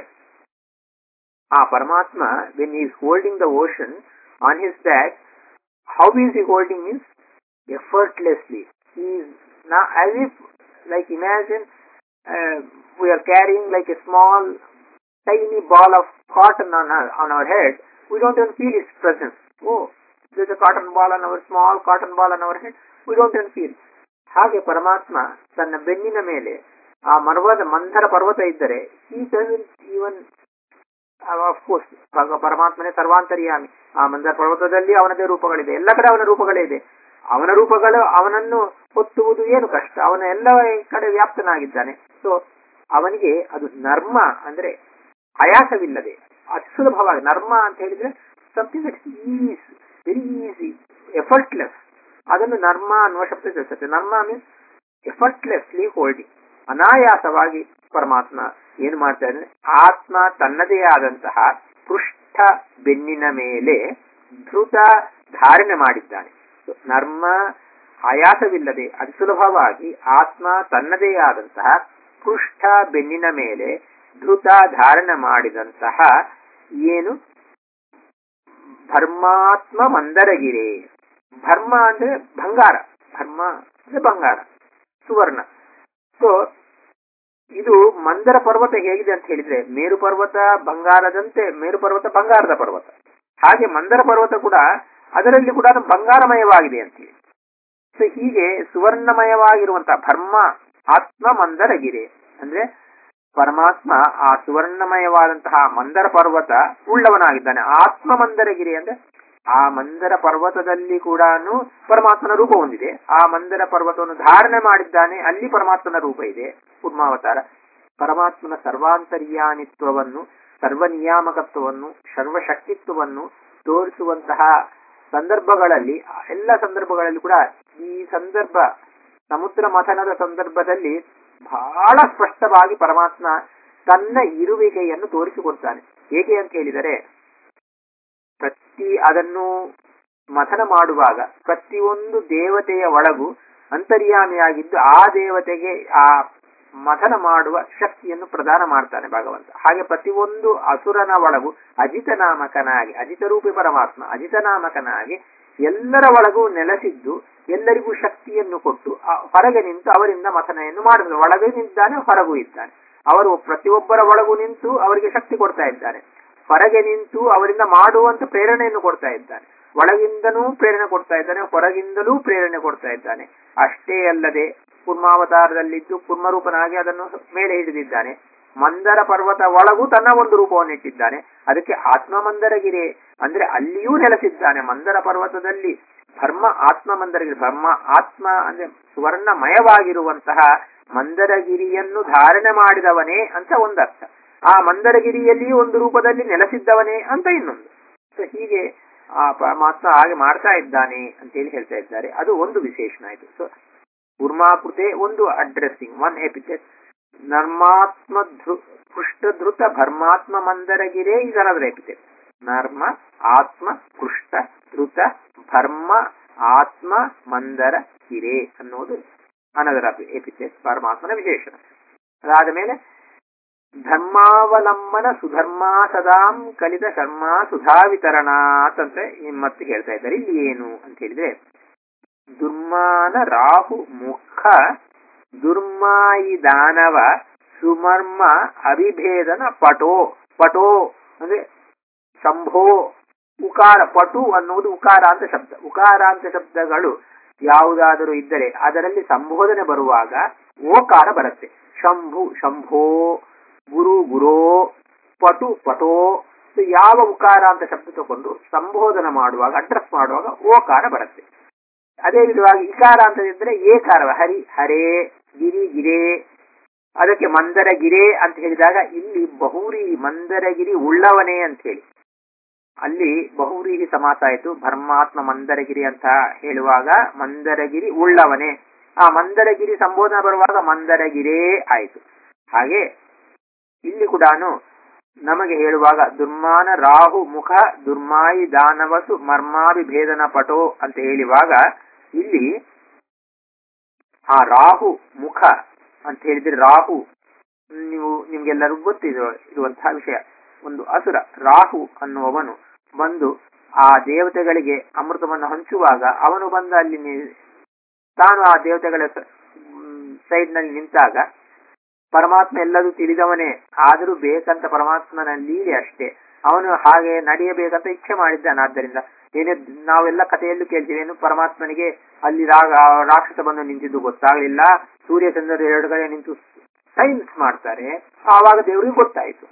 ಆ ಪರಮಾತ್ಮ when is holding the ocean on his back how is ಈ ಹೋಲ್ಡಿಂಗ್ ಮೀನ್ಸ್ ಎಫರ್ಟ್ಲೆಸ್ಲಿ ಈಸ್ ನಾ as if like imagine we are carrying like a small tiny ball of cotton on our, on our head, we don't even feel its presence. Oh, there's a cotton ball on our small cotton ball on our head, we don't even feel. ಹಾಗೆ ಪರಮಾತ್ಮ ತನ್ನ ಬೆನ್ನಿನ ಮೇಲೆ ಆ ಮರ್ವದ ಮಂದರ ಪರ್ವತ ಇದ್ದರೆ ಈ even course ಪರಮಾತ್ಮನೇ ಸರ್ವಾಂತರ್ಯಾಮಿ ಆ ಮಂದರ ಪರ್ವತದಲ್ಲಿ ಅವನದೇ ರೂಪಗಳಿದೆ ಎಲ್ಲ ಕಡೆ ಅವನ ರೂಪಗಳೇ ಇದೆ ಅವನ ರೂಪಗಳು ಅವನನ್ನು ಹೊತ್ತುವುದು ಏನು ಕಷ್ಟ ಅವನ ಎಲ್ಲ ಕಡೆ ವ್ಯಾಪ್ತನಾಗಿದ್ದಾನೆ ಸೊ ಅವನಿಗೆ ಅದು ನರ್ಮ ಅಂದ್ರೆ ಆಯಾಸವಿಲ್ಲದೆ ಅತಿ ಸುಲಭವಾಗಿ ನರ್ಮ ಅಂತ ಹೇಳಿದ್ರೆ something that is very easy effortless ಅದನ್ನು ನರ್ಮ ಅನ್ನುವ ಶಬ್ದ ತಿಳಿಸುತ್ತೆ ನರ್ಮ ಮೀನ್ಸ್ ಎಫರ್ಟ್ಲೆಸ್ಲಿ ಹೋಲ್ಡಿಂಗ್ ಅನಾಯಾಸವಾಗಿ ಪರಮಾತ್ಮ ಏನು ಮಾಡ್ತಾನೆ ಆತ್ಮ ತನ್ನದೇ ಆದಂತಹ ಪೃಷ್ಠ ಬೆನ್ನಿನ ಮೇಲೆ ಧೃತ ಧಾರಣೆ ಮಾಡಿದ್ದಾನೆ ನರ್ಮ ಆಯಾಸವಿಲ್ಲದೆ ಅತಿ ಸುಲಭವಾಗಿ ಆತ್ಮ ತನ್ನದೇ ಆದಂತಹ ಪೃಷ್ಠ ಬೆನ್ನಿನ ಮೇಲೆ ಧೃತ ಧಾರಣ ಮಾಡಿದಂತಹ ಏನು ಭರ್ಮಾತ್ಮ ಮಂದರಗಿರೆ ಭರ್ಮ ಅಂದ್ರೆ ಬಂಗಾರ ಭರ್ಮ ಅಂದ್ರೆ ಬಂಗಾರ ಸುವರ್ಣ ಸೊ ಇದು ಮಂದರ ಪರ್ವತ ಹೇಗಿದೆ ಅಂತ ಹೇಳಿದ್ರೆ ಮೇರು ಪರ್ವತ ಬಂಗಾರದಂತೆ ಮೇರು ಪರ್ವತ ಬಂಗಾರದ ಪರ್ವತ ಹಾಗೆ ಮಂದರ ಪರ್ವತ ಕೂಡ ಅದರಲ್ಲಿ ಕೂಡ ಅದು ಬಂಗಾರಮಯವಾಗಿದೆ ಅಂತೇಳಿ ಸೊ ಹೀಗೆ ಸುವರ್ಣಮಯವಾಗಿರುವಂತಹ ಭರ್ಮ ಆತ್ಮ ಮಂದರಗಿರೆ ಅಂದ್ರೆ ಪರಮಾತ್ಮ ಆ ಸುವರ್ಣಮಯವಾದಂತಹ ಮಂದರ ಪರ್ವತ ಉಳ್ಳವನಾಗಿದ್ದಾನೆ ಆತ್ಮ ಮಂದರಗಿರಿ ಅಂದ್ರೆ ಆ ಮಂದರ ಪರ್ವತದಲ್ಲಿ ಕೂಡ ಪರಮಾತ್ಮನ ರೂಪ ಹೊಂದಿದೆ ಆ ಮಂದರ ಪರ್ವತವನ್ನು ಧಾರಣೆ ಮಾಡಿದ್ದಾನೆ ಅಲ್ಲಿ ಪರಮಾತ್ಮನ ರೂಪ ಇದೆ ಕುರ್ಮಾವತಾರ ಪರಮಾತ್ಮನ ಸರ್ವಾಂತರ್ಯಾನಿತ್ವವನ್ನು ಸರ್ವನಿಯಾಮಕತ್ವವನ್ನು ಸರ್ವಶಕ್ತಿತ್ವವನ್ನು ತೋರಿಸುವಂತಹ ಸಂದರ್ಭಗಳಲ್ಲಿ ಎಲ್ಲ ಸಂದರ್ಭಗಳಲ್ಲಿ ಕೂಡ ಈ ಸಂದರ್ಭ ಸಮುದ್ರ ಮಥನದ ಸಂದರ್ಭದಲ್ಲಿ ಬಹಳ ಸ್ಪಷ್ಟವಾಗಿ ಪರಮಾತ್ಮ ತನ್ನ ಇರುವಿಕೆಯನ್ನು ತೋರಿಸಿಕೊಡ್ತಾನೆ ಹೇಗೆ ಅಂತ ಹೇಳಿದರೆ ಪ್ರತಿ ಅದನ್ನು ಮಥನ ಮಾಡುವಾಗ ಪ್ರತಿಯೊಂದು ದೇವತೆಯ ಒಳಗೂ ಅಂತರ್ಯಾಮಿಯಾಗಿದ್ದು ಆ ದೇವತೆಗೆ ಆ ಮಥನ ಮಾಡುವ ಶಕ್ತಿಯನ್ನು ಪ್ರದಾನ ಮಾಡ್ತಾನೆ ಭಗವಂತ ಹಾಗೆ ಪ್ರತಿಯೊಂದು ಅಸುರನ ಒಳಗೂ ಅಜಿತನಾಮಕನಾಗಿ ಅಜಿತರೂಪಿ ಪರಮಾತ್ಮ ಅಜಿತನಾಮಕನಾಗಿ ಎಲ್ಲರ ಒಳಗೂ ನೆಲೆಸಿದ್ದು ಎಲ್ಲರಿಗೂ ಶಕ್ತಿಯನ್ನು ಕೊಟ್ಟು ಆ ಹೊರಗೆ ನಿಂತು ಅವರಿಂದ ಮಥನೆಯನ್ನು ಮಾಡುವುದು ಒಳಗೆ ನಿಂತಾನೆ ಹೊರಗೂ ಇದ್ದಾನೆ ಅವರು ಪ್ರತಿಯೊಬ್ಬರ ಒಳಗೂ ನಿಂತು ಅವರಿಗೆ ಶಕ್ತಿ ಕೊಡ್ತಾ ಇದ್ದಾನೆ ಹೊರಗೆ ನಿಂತು ಅವರಿಂದ ಮಾಡುವಂತ ಪ್ರೇರಣೆಯನ್ನು ಕೊಡ್ತಾ ಇದ್ದಾನೆ ಒಳಗಿಂದನೂ ಪ್ರೇರಣೆ ಕೊಡ್ತಾ ಇದ್ದಾನೆ ಹೊರಗಿಂದಲೂ ಪ್ರೇರಣೆ ಕೊಡ್ತಾ ಇದ್ದಾನೆ ಅಷ್ಟೇ ಅಲ್ಲದೆ ಕುರ್ಮಾವತಾರದಲ್ಲಿದ್ದು ಕುರ್ಮರೂಪನಾಗಿ ಅದನ್ನು ಮೇಲೆ ಹಿಡಿದಿದ್ದಾನೆ ಮಂದರ ಪರ್ವತ ಒಳಗೂ ತನ್ನ ಒಂದು ರೂಪವನ್ನು ಇಟ್ಟಿದ್ದಾನೆ ಅದಕ್ಕೆ ಆತ್ಮ ಮಂದರಗಿರಿ ಅಂದ್ರೆ ಅಲ್ಲಿಯೂ ನೆಲೆಸಿದ್ದಾನೆ ಮಂದರ ಪರ್ವತದಲ್ಲಿ ಧರ್ಮ ಆತ್ಮ ಮಂದರಗಿರಿ ಧರ್ಮ ಆತ್ಮ ಅಂದ್ರೆ ಸುವರ್ಣಮಯವಾಗಿರುವಂತಹ ಮಂದರಗಿರಿಯನ್ನು ಧಾರಣೆ ಮಾಡಿದವನೇ ಅಂತ ಒಂದರ್ಥ ಆ ಮಂದರಗಿರಿಯಲ್ಲಿಯೂ ಒಂದು ರೂಪದಲ್ಲಿ ನೆಲೆಸಿದ್ದವನೇ ಅಂತ ಇನ್ನೊಂದು ಸೊ ಹೀಗೆ ಆ ಪರಮಾತ್ಮ ಹಾಗೆ ಮಾಡ್ತಾ ಇದ್ದಾನೆ ಅಂತೇಳಿ ಹೇಳ್ತಾ ಇದ್ದಾರೆ ಅದು ಒಂದು ವಿಶೇಷಣ ಆಯ್ತು ಸೊ ಕುರ್ಮಾಕೃತೆ ಒಂದು ಅಡ್ರೆಸ್ಸಿಂಗ್ ಒನ್ ಎಪಿಥೆಟ್ ನರ್ಮಾತ್ಮ ಧೃ ಪೃಷ್ಠಧೃತ ಭರ್ಮಾತ್ಮ ಮಂದರಗಿರೇ is another epithet ನರ್ಮ ಆತ್ಮ ಪೃಷ್ಠ ಧೃತ ಭರ್ಮ ಆತ್ಮ ಮಂದರ ಗಿರೆ ಅನ್ನೋದು ಅನದರ ಎಪಿಥೆಟ್ ಪರಮಾತ್ಮನ ವಿಶೇಷಣ ಅದಾದ ಮೇಲೆ ಧರ್ಮಾವಲಂಬನ ಸುಧರ್ಮಾ ಸದಾಂ ಕಲಿತ ಶರ್ಮ ಸುಧಾ ವಿತರಣಾತ್ ಅಂತ ಮತ್ತೆ ಹೇಳ್ತಾ ಇದ್ದಾರೆ ಇಲ್ಲಿ ಏನು ಅಂತ ಹೇಳಿದ್ರೆ ದುರ್ಮಾನ ರಾಹು ಮುಖ ದುರ್ಮಾಯಿ ದಾನವ ಸುಮರ್ಮ ಅವಿಭೇದನ ಪಟೋ ಪಟೋ ಅಂದ್ರೆ ಶಂಭೋ ಉಕಾರ ಪಟು ಅನ್ನುವುದು ಉಕಾರಾಂತ ಶಬ್ದ ಉಕಾರಾಂತ ಶಬ್ದಗಳು ಯಾವುದಾದರೂ ಇದ್ದರೆ ಅದರಲ್ಲಿ ಸಂಬೋಧನೆ ಬರುವಾಗ ಓಕಾರ ಬರುತ್ತೆ ಶಂಭು ಶಂಭೋ ಗುರು ಗುರೋ ಪಟು ಪಟೋ ಯಾವ ಉಕಾರ ಅಂತ ಶಬ್ದ ತಗೊಂಡು ಸಂಬೋಧನ ಮಾಡುವಾಗ ಅಡ್ರೆಸ್ ಮಾಡುವಾಗ ಓಕಾರ ಬರುತ್ತೆ ಅದೇ ವಿಧವಾಗಿ ಇಕಾರ ಅಂತ ಇದ್ರೆ ಏಕಾರ ಹರಿ ಹರೇ ಗಿರಿ ಗಿರೇ ಅದಕ್ಕೆ ಮಂದರಗಿರೆ ಅಂತ ಹೇಳಿದಾಗ ಇಲ್ಲಿ ಬಹುರಿ ಮಂದರಗಿರಿ ಉಳ್ಳವನೇ ಅಂತ ಹೇಳಿ ಅಲ್ಲಿ ಬಹುರೀಹಿ ಸಮಾಸ ಆಯಿತು ಪರಮಾತ್ಮ ಮಂದರಗಿರಿ ಅಂತ ಹೇಳುವಾಗ ಮಂದರಗಿರಿ ಉಳ್ಳವನೇ ಆ ಮಂದರಗಿರಿ ಸಂಬೋಧನೆ ಬರುವಾಗ ಮಂದರಗಿರೇ ಆಯಿತು ಹಾಗೆ ಇಲ್ಲಿ ಕೂಡ ನಮಗೆ ಹೇಳುವಾಗ ದುರ್ಮಾನ ರಾಹು ಮುಖ ದುರ್ಮಾಯಿ ದಾನವಸು ಮರ್ಮಾಭಿಭೇದನ ಪಟೋ ಅಂತ ಹೇಳುವಾಗ ಇಲ್ಲಿ ಆ ರಾಹು ಮುಖ ಅಂತ ಹೇಳಿದ್ರೆ ರಾಹು ನೀವು ನಿಮ್ಗೆಲ್ಲರಿಗೂ ಗೊತ್ತಿರೋ ಇರುವಂತಹ ವಿಷಯ ಒಂದು ಅಸುರ ರಾಹು ಅನ್ನುವವನು ಬಂದು ಆ ದೇವತೆಗಳಿಗೆ ಅಮೃತವನ್ನು ಹಂಚುವಾಗ ಅವನು ಬಂದು ಅಲ್ಲಿ ನಿ- ತಾನು ಆ ದೇವತೆಗಳ ಸೈಡ್ ನಲ್ಲಿ ನಿಂತಾಗ ಪರಮಾತ್ಮ ಎಲ್ಲದೂ ತಿಳಿದವನೇ ಆದರೂ ಬೇಕಂತ ಪರಮಾತ್ಮನ ಲೀಲೆ ಅಷ್ಟೇ ಅವನು ಹಾಗೆ ನಡೆಯಬೇಕಂತ ಇಚ್ಛೆ ಮಾಡಿದ್ದಾನೆ ಆದ್ದರಿಂದ ಏನೇ ನಾವೆಲ್ಲ ಕಥೆಯಲ್ಲೂ ಕೇಳ್ತೀವಿ ಏನು ಪರಮಾತ್ಮನಿಗೆ ಅಲ್ಲಿ ರಾ- ರಾಕ್ಷಸ ಬಂದು ನಿಂತಿದ್ದು ಗೊತ್ತಾಗಲಿಲ್ಲ ಸೂರ್ಯ ಚಂದ್ರ ಎರಡು ಕಡೆ ನಿಂತು ಸೈನ್ಸ್ ಮಾಡ್ತಾರೆ ಆವಾಗ ದೇವರಿಗೆ ಗೊತ್ತಾಯಿತು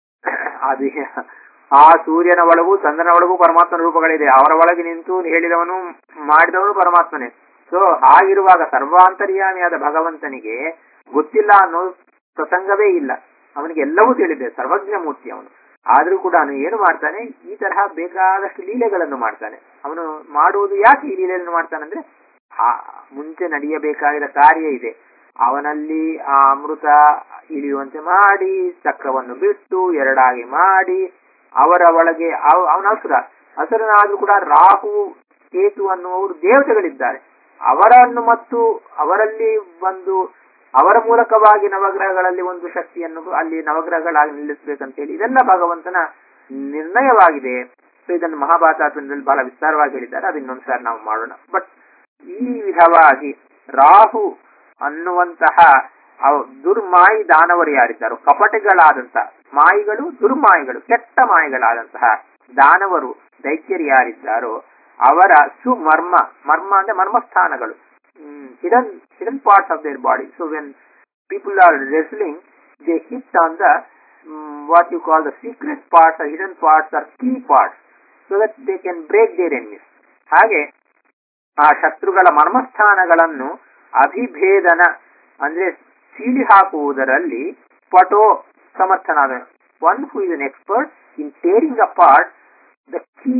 ಅದು ಆ ಸೂರ್ಯನ ಒಳಗೂ ಚಂದ್ರನ ಒಳಗೂ ಪರಮಾತ್ಮನ ರೂಪಗಳಿದೆ ಅವರ ಒಳಗೆ ನಿಂತು ಹೇಳಿದವನು ಮಾಡಿದವನು ಪರಮಾತ್ಮನೇ ಸೊ ಹಾಗಿರುವಾಗ ಸರ್ವಾಂತರ್ಯಾಮಿಯಾದ ಭಗವಂತನಿಗೆ ಗೊತ್ತಿಲ್ಲ ಅನ್ನೋ ಪ್ರಸಂಗವೇ ಇಲ್ಲ ಅವನಿಗೆ ಎಲ್ಲವೂ ತಿಳಿದೆ ಸರ್ವಜ್ಞ ಮೂರ್ತಿ ಅವನು ಆದ್ರೂ ಕೂಡ ಅವನು ಏನು ಮಾಡ್ತಾನೆ ಈ ತರಹ ಬೇಕಾದಷ್ಟು ಲೀಲೆಗಳನ್ನು ಮಾಡ್ತಾನೆ ಅವನು ಮಾಡುವುದು ಯಾಕೆ ಈ ಲೀಲೆಯನ್ನು ಮಾಡ್ತಾನಂದ್ರೆ ಆ ಮುಂಚೆ ನಡೆಯಬೇಕಾಗಿದ್ದ ಕಾರ್ಯ ಇದೆ ಅವನಲ್ಲಿ ಆ ಅಮೃತ ಇಳಿಯುವಂತೆ ಮಾಡಿ ಚಕ್ರವನ್ನು ಬಿಟ್ಟು ಎರಡಾಗಿ ಮಾಡಿ ಅವರ ಒಳಗೆ ಅವ- ಅವನ ಅಸುರ ಅಸುರನಾದ್ರೂ ಕೂಡ ರಾಹು ಕೇತು ಅನ್ನುವರು ದೇವತೆಗಳಿದ್ದಾರೆ ಅವರನ್ನು ಮತ್ತು ಅವರಲ್ಲಿ ಒಂದು ಅವರ ಮೂಲಕವಾಗಿ ನವಗ್ರಹಗಳಲ್ಲಿ ಒಂದು ಶಕ್ತಿಯನ್ನು ಅಲ್ಲಿ ನವಗ್ರಹಗಳಾಗಿ ನಿಲ್ಲಿಸಬೇಕಂತೇಳಿ ಇದೆಲ್ಲ ಭಗವಂತನ ನಿರ್ಣಯವಾಗಿದೆ ಸೊ ಇದನ್ನು ಮಹಾಭಾರತದಲ್ಲಿ ಬಹಳ ವಿಸ್ತಾರವಾಗಿ ಹೇಳಿದ್ದಾರೆ ಅದು ಇನ್ನೊಂದು ಸಾರಿ ನಾವು ಮಾಡೋಣ ಬಟ್ ಈ ವಿಧವಾಗಿ ರಾಹು ಅನ್ನುವಂತಹ ಅವ್- ದುರ್ಮಾಯಿ ದಾನವರು ಯಾರಿದ್ದಾರೋ ಕಪಟಗಳಾದಂತಹ ಮಾಯಿಗಳು ದುರ್ಮಾಯಿಗಳು ಕೆಟ್ಟ ಮಾಯಿಗಳಾದಂತಹ ದಾನವರು ದೈತ್ಯರು ಯಾರಿದ್ದಾರೋ ಅವರ ಸುಮರ್ಮ ಮರ್ಮ ಅಂದ್ರೆ ಮರ್ಮಸ್ಥಾನಗಳು hidden hidden parts of their body so when people are wrestling they hit on the what you call the secret parts or hidden parts or key parts so that they can break their enemies ಹಾಗೆ ಆ ಶತ್ರುಗಳ ಮರ್ಮಸ್ಥಾನಗಳನ್ನು ಅಭಿಭೇದನ ಅಂದ್ರೆ ಸೀಳಿ ಹಾಕುವುದರಲ್ಲಿ ಪಟೋ ಸಮರ್ಥನಾದ one who is an expert in tearing a part the key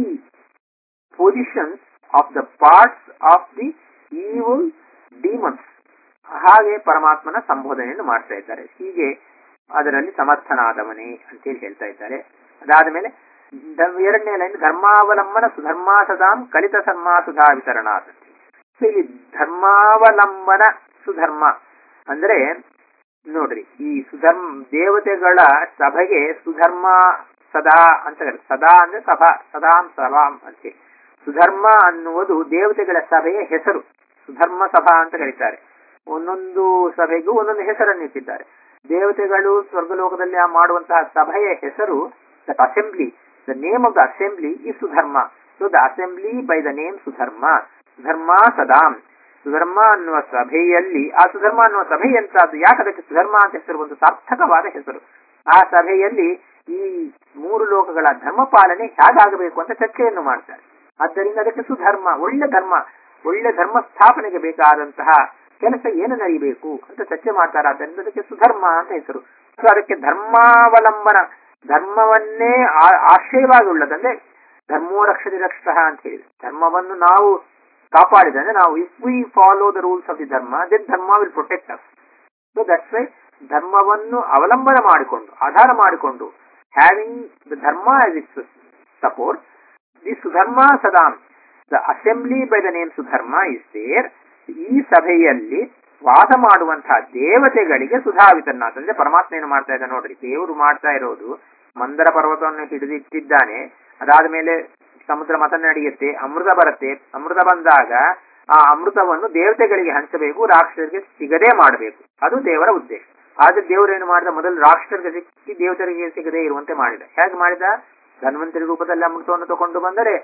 positions of the parts of the evil demons ಹಾಗೆ ಪರಮಾತ್ಮನ ಸಂಬೋಧನೆಯನ್ನು ಮಾಡ್ತಾ ಇದ್ದಾರೆ ಹೀಗೆ ಅದರಲ್ಲಿ ಸಮರ್ಥನಾದವನೇ ಅಂತೇಳಿ ಹೇಳ್ತಾ ಇದ್ದಾರೆ ಅದಾದ ಮೇಲೆ ದ- ಎರಡನೇ ಲೈನ್ ಧರ್ಮಾವಲಂಬನ ಸುಧರ್ಮಾ ಸದಾಂ ಕಲಿತ ಸರ್ಮಾ ಸುಧಾ ವಿತರಣಾತ್ ಸೊ ಇಲ್ಲಿ ಧರ್ಮಾವಲಂಬನ ಸುಧರ್ಮ ಅಂದ್ರೆ ನೋಡ್ರಿ ಈ ಸುಧರ್ಮ ದೇವತೆಗಳ ಸಭೆಗೆ ಸುಧರ್ಮ ಸದಾ ಅಂತ ಕರೀತಾರೆ. ಸದಾ ಅಂದ್ರೆ ಸಭಾ ಸದಾಂ ಸಭಾಂ ಅಂತ ಸುಧರ್ಮ ಅನ್ನುವುದು ದೇವತೆಗಳ ಸಭೆಯ ಹೆಸರು ಸುಧರ್ಮ ಸಭಾ ಅಂತ ಕರೀತಾರೆ ಒಂದೊಂದು ಸಭೆಗೂ ಒಂದೊಂದು ಹೆಸರನ್ನು ಇಟ್ಟಿದ್ದಾರೆ ದೇವತೆಗಳು ಸ್ವರ್ಗಲೋಕದಲ್ಲಿ ಆ ಮಾಡುವಂತಹ ಸಭೆಯ ಹೆಸರು that assembly the name of the assembly ಈ Sudharma so the assembly by the name Sudharma Sudharma ಸದಾಂ ಸುಧರ್ಮ ಅನ್ನುವ ಸಭೆಯಲ್ಲಿ ಆ ಸುಧರ್ಮ ಅನ್ನುವ ಸಭೆ ಎಂತದ್ದು ಯಾಕೆ ಅದಕ್ಕೆ ಸುಧರ್ಮ ಅಂತ ಹೆಸರು ಒಂದು ಸಾರ್ಥಕವಾದ ಹೆಸರು ಆ ಸಭೆಯಲ್ಲಿ ಈ ಮೂರು ಲೋಕಗಳ ಧರ್ಮ ಪಾಲನೆ ಹೇಗಾಗಬೇಕು ಅಂತ ಚರ್ಚೆಯನ್ನು ಮಾಡ್ತಾರೆ ಆದ್ದರಿಂದ ಅದಕ್ಕೆ ಸುಧರ್ಮ ಒಳ್ಳೆ ಧರ್ಮ ಒಳ್ಳೆ ಧರ್ಮ ಸ್ಥಾಪನೆಗೆ ಬೇಕಾದಂತಹ ಕೆಲಸ ಏನು ನಡೆಯಬೇಕು ಅಂತ ಚರ್ಚೆ ಮಾಡ್ತಾರೆ ಆದ್ದರಿಂದ ಅದಕ್ಕೆ ಸುಧರ್ಮ ಅಂತ ಹೆಸರು ಸೊ ಅದಕ್ಕೆ ಧರ್ಮಾವಲಂಬನ ಧರ್ಮವನ್ನೇ ಆ- ಆಶ್ರಯವಾಗಿ ಉಳ್ಳದಂದ್ರೆ ಧರ್ಮೋ ರಕ್ಷತಿ ರಕ್ಷಿತ ಅಂತ ಹೇಳಿದೆ ಧರ್ಮವನ್ನು ನಾವು ಕಾಪಾಡಿದ್ರೆ ನಾವು if we follow the rules of the dharma then dharma will protect us so that's why ಧರ್ಮವನ್ನು ಅವಲಂಬನ ಮಾಡಿಕೊಂಡು ಆಧಾರ ಮಾಡಿಕೊಂಡು having the dharma as its support the Sudharma ಸದಾಂ the assembly by the name Sudharma is there ಈ ಸಭೆಯಲ್ಲಿ ವಾಸ ಮಾಡುವಂತಹ ದೇವತೆಗಳಿಗೆ ಸುಧಾವಿತನ ಅಂದ್ರೆ ಪರಮಾತ್ಮ ಏನು ಮಾಡ್ತಾ ಇದ್ದ ನೋಡ್ರಿ ದೇವರು ಮಾಡ್ತಾ ಇರೋದು ಮಂದರ ಪರ್ವತವನ್ನು ಹಿಡಿದಿಟ್ಟಿದ್ದಾನೆ ಅದಾದ ಮೇಲೆ ಸಮುದ್ರ ಮತ ನಡೆಯುತ್ತೆ ಅಮೃತ ಬರುತ್ತೆ ಅಮೃತ ಬಂದಾಗ ಆ ಅಮೃತವನ್ನು ದೇವತೆಗಳಿಗೆ ಹಂಚಬೇಕು ರಾಕ್ಷಸರಿಗೆ ಸಿಗದೆ ಮಾಡಬೇಕು ಅದು ದೇವರ ಉದ್ದೇಶ ಆದ್ರೆ ದೇವರು ಏನು ಮಾಡಿದ ಮೊದಲು ರಾಕ್ಷಸರಿಗೆ ಸಿಕ್ಕಿ ದೇವತೆಗಳಿಗೆ ಸಿಗದೆ ಇರುವಂತೆ ಮಾಡಿದ ಹೇಗೆ ಮಾಡಿದ ಧನ್ವಂತರಿ ರೂಪದಲ್ಲಿ ಅಮೃತವನ್ನು ತಗೊಂಡು ಬಂದರೆ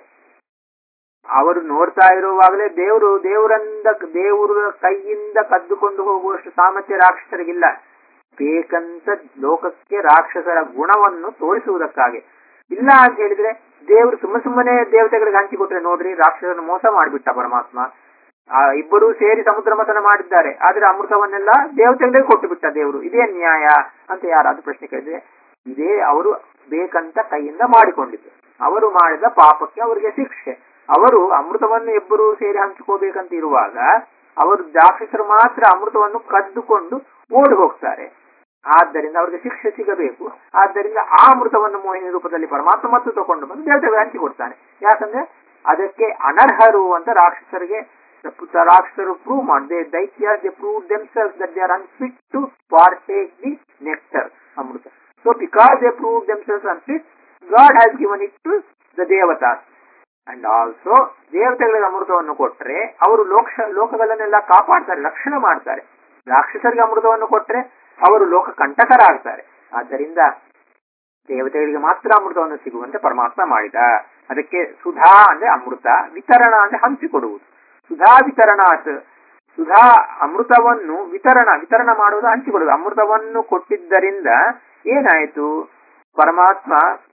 ಅವರು ನೋಡ್ತಾ ಇರುವಾಗಲೇ ದೇವರು ದೇವರಿಂದ ದೇವರ ಕೈಯಿಂದ ಕದ್ದುಕೊಂಡು ಹೋಗುವಷ್ಟು ಸಾಮರ್ಥ್ಯ ರಾಕ್ಷಸರಿಗಿಲ್ಲ ಬೇಕಂತ ಲೋಕಕ್ಕೆ ರಾಕ್ಷಸರ ಗುಣವನ್ನು ತೋರಿಸುವುದಕ್ಕಾಗಿ ಇಲ್ಲ ಅಂತ ಹೇಳಿದ್ರೆ ದೇವರು ಸುಮ್ಮ ಸುಮ್ಮನೆ ದೇವತೆಗಳಿಗೆ ಹಂಚಿಕೊಟ್ರೆ ನೋಡ್ರಿ ರಾಕ್ಷಸರನ್ನು ಮೋಸ ಮಾಡಿಬಿಟ್ಟ ಪರಮಾತ್ಮ ಆ ಇಬ್ಬರೂ ಸೇರಿ ಸಮುದ್ರ ಮಥನ ಮಾಡಿದ್ದಾರೆ ಆದ್ರೆ ಅಮೃತವನ್ನೆಲ್ಲ ದೇವತೆಗಳಿಗೆ ಕೊಟ್ಟು ಬಿಟ್ಟ ದೇವರು ಇದೇ ನ್ಯಾಯ ಅಂತ ಯಾರಾದ್ರೂ ಪ್ರಶ್ನೆ ಕೇಳಿದ್ರೆ ಇದೇ ಅವರು ಬೇಕಂತ ಕೈಯಿಂದ ಮಾಡಿಕೊಂಡಿದ್ದು ಅವರು ಮಾಡಿದ ಪಾಪಕ್ಕೆ ಅವರಿಗೆ ಶಿಕ್ಷೆ ಅವರು ಅಮೃತವನ್ನು ಇಬ್ಬರು ಸೇರಿ ಹಂಚಿಕೋಬೇಕಂತ ಇರುವಾಗ ಅವರು ರಾಕ್ಷಸರು ಮಾತ್ರ ಅಮೃತವನ್ನು ಕದ್ದುಕೊಂಡು ಓಡಿ ಹೋಗ್ತಾರೆ ಆದ್ದರಿಂದ ಅವರಿಗೆ ಶಿಕ್ಷೆ ಸಿಗಬೇಕು ಆದ್ದರಿಂದ ಆ ಅಮೃತವನ್ನು ಮೋಹಿನಿ ರೂಪದಲ್ಲಿ ಪರಮಾತ್ಮ ಮತ್ತು ತಗೊಂಡು ಬಂದು ದೇವತೆಗೆ ಹಂಚಿಕೊಡ್ತಾನೆ ಯಾಕಂದ್ರೆ ಅದಕ್ಕೆ ಅನರ್ಹರು ಅಂತ ರಾಕ್ಷಸರಿಗೆ ರಾಕ್ಷಸರು ಪ್ರೂವ್ ಮಾಡಿದೆ ದೈತ್ಯ they prove themselves that they are unfit to partake the nectar amrita so because they prove themselves unfit god has given it to the devatas and also ದೇವತೆಗಳಿಗೆ ಅಮೃತವನ್ನು ಕೊಟ್ಟರೆ ಅವರು ಲೋಕ ಲೋಕಗಳನ್ನೆಲ್ಲ ಕಾಪಾಡ್ತಾರೆ ರಕ್ಷಣೆ ಮಾಡ್ತಾರೆ ರಾಕ್ಷಸರಿಗೆ ಅಮೃತವನ್ನು ಕೊಟ್ಟರೆ ಅವರು ಲೋಕ ಕಂಟಕರಾಗ್ತಾರೆ ಆದ್ದರಿಂದ ದೇವತೆಗಳಿಗೆ ಮಾತ್ರ ಅಮೃತವನ್ನು ಸಿಗುವಂತೆ ಪರಮಾತ್ಮ ಮಾಡಿದ ಅದಕ್ಕೆ ಸುಧಾ ಅಂದ್ರೆ ಅಮೃತ ವಿತರಣ ಅಂದ್ರೆ ಹಂಚಿಕೊಡುವುದು ಸುಧಾ ವಿತರಣಾತ್ ಸುಧಾ ಅಮೃತವನ್ನು ವಿತರಣ ವಿತರಣ ಮಾಡುವುದು ಹಂಚಿಕೊಡುವುದು ಅಮೃತವನ್ನು ಕೊಟ್ಟಿದ್ದರಿಂದ ಏನಾಯಿತು ಪರಮಾತ್ಮ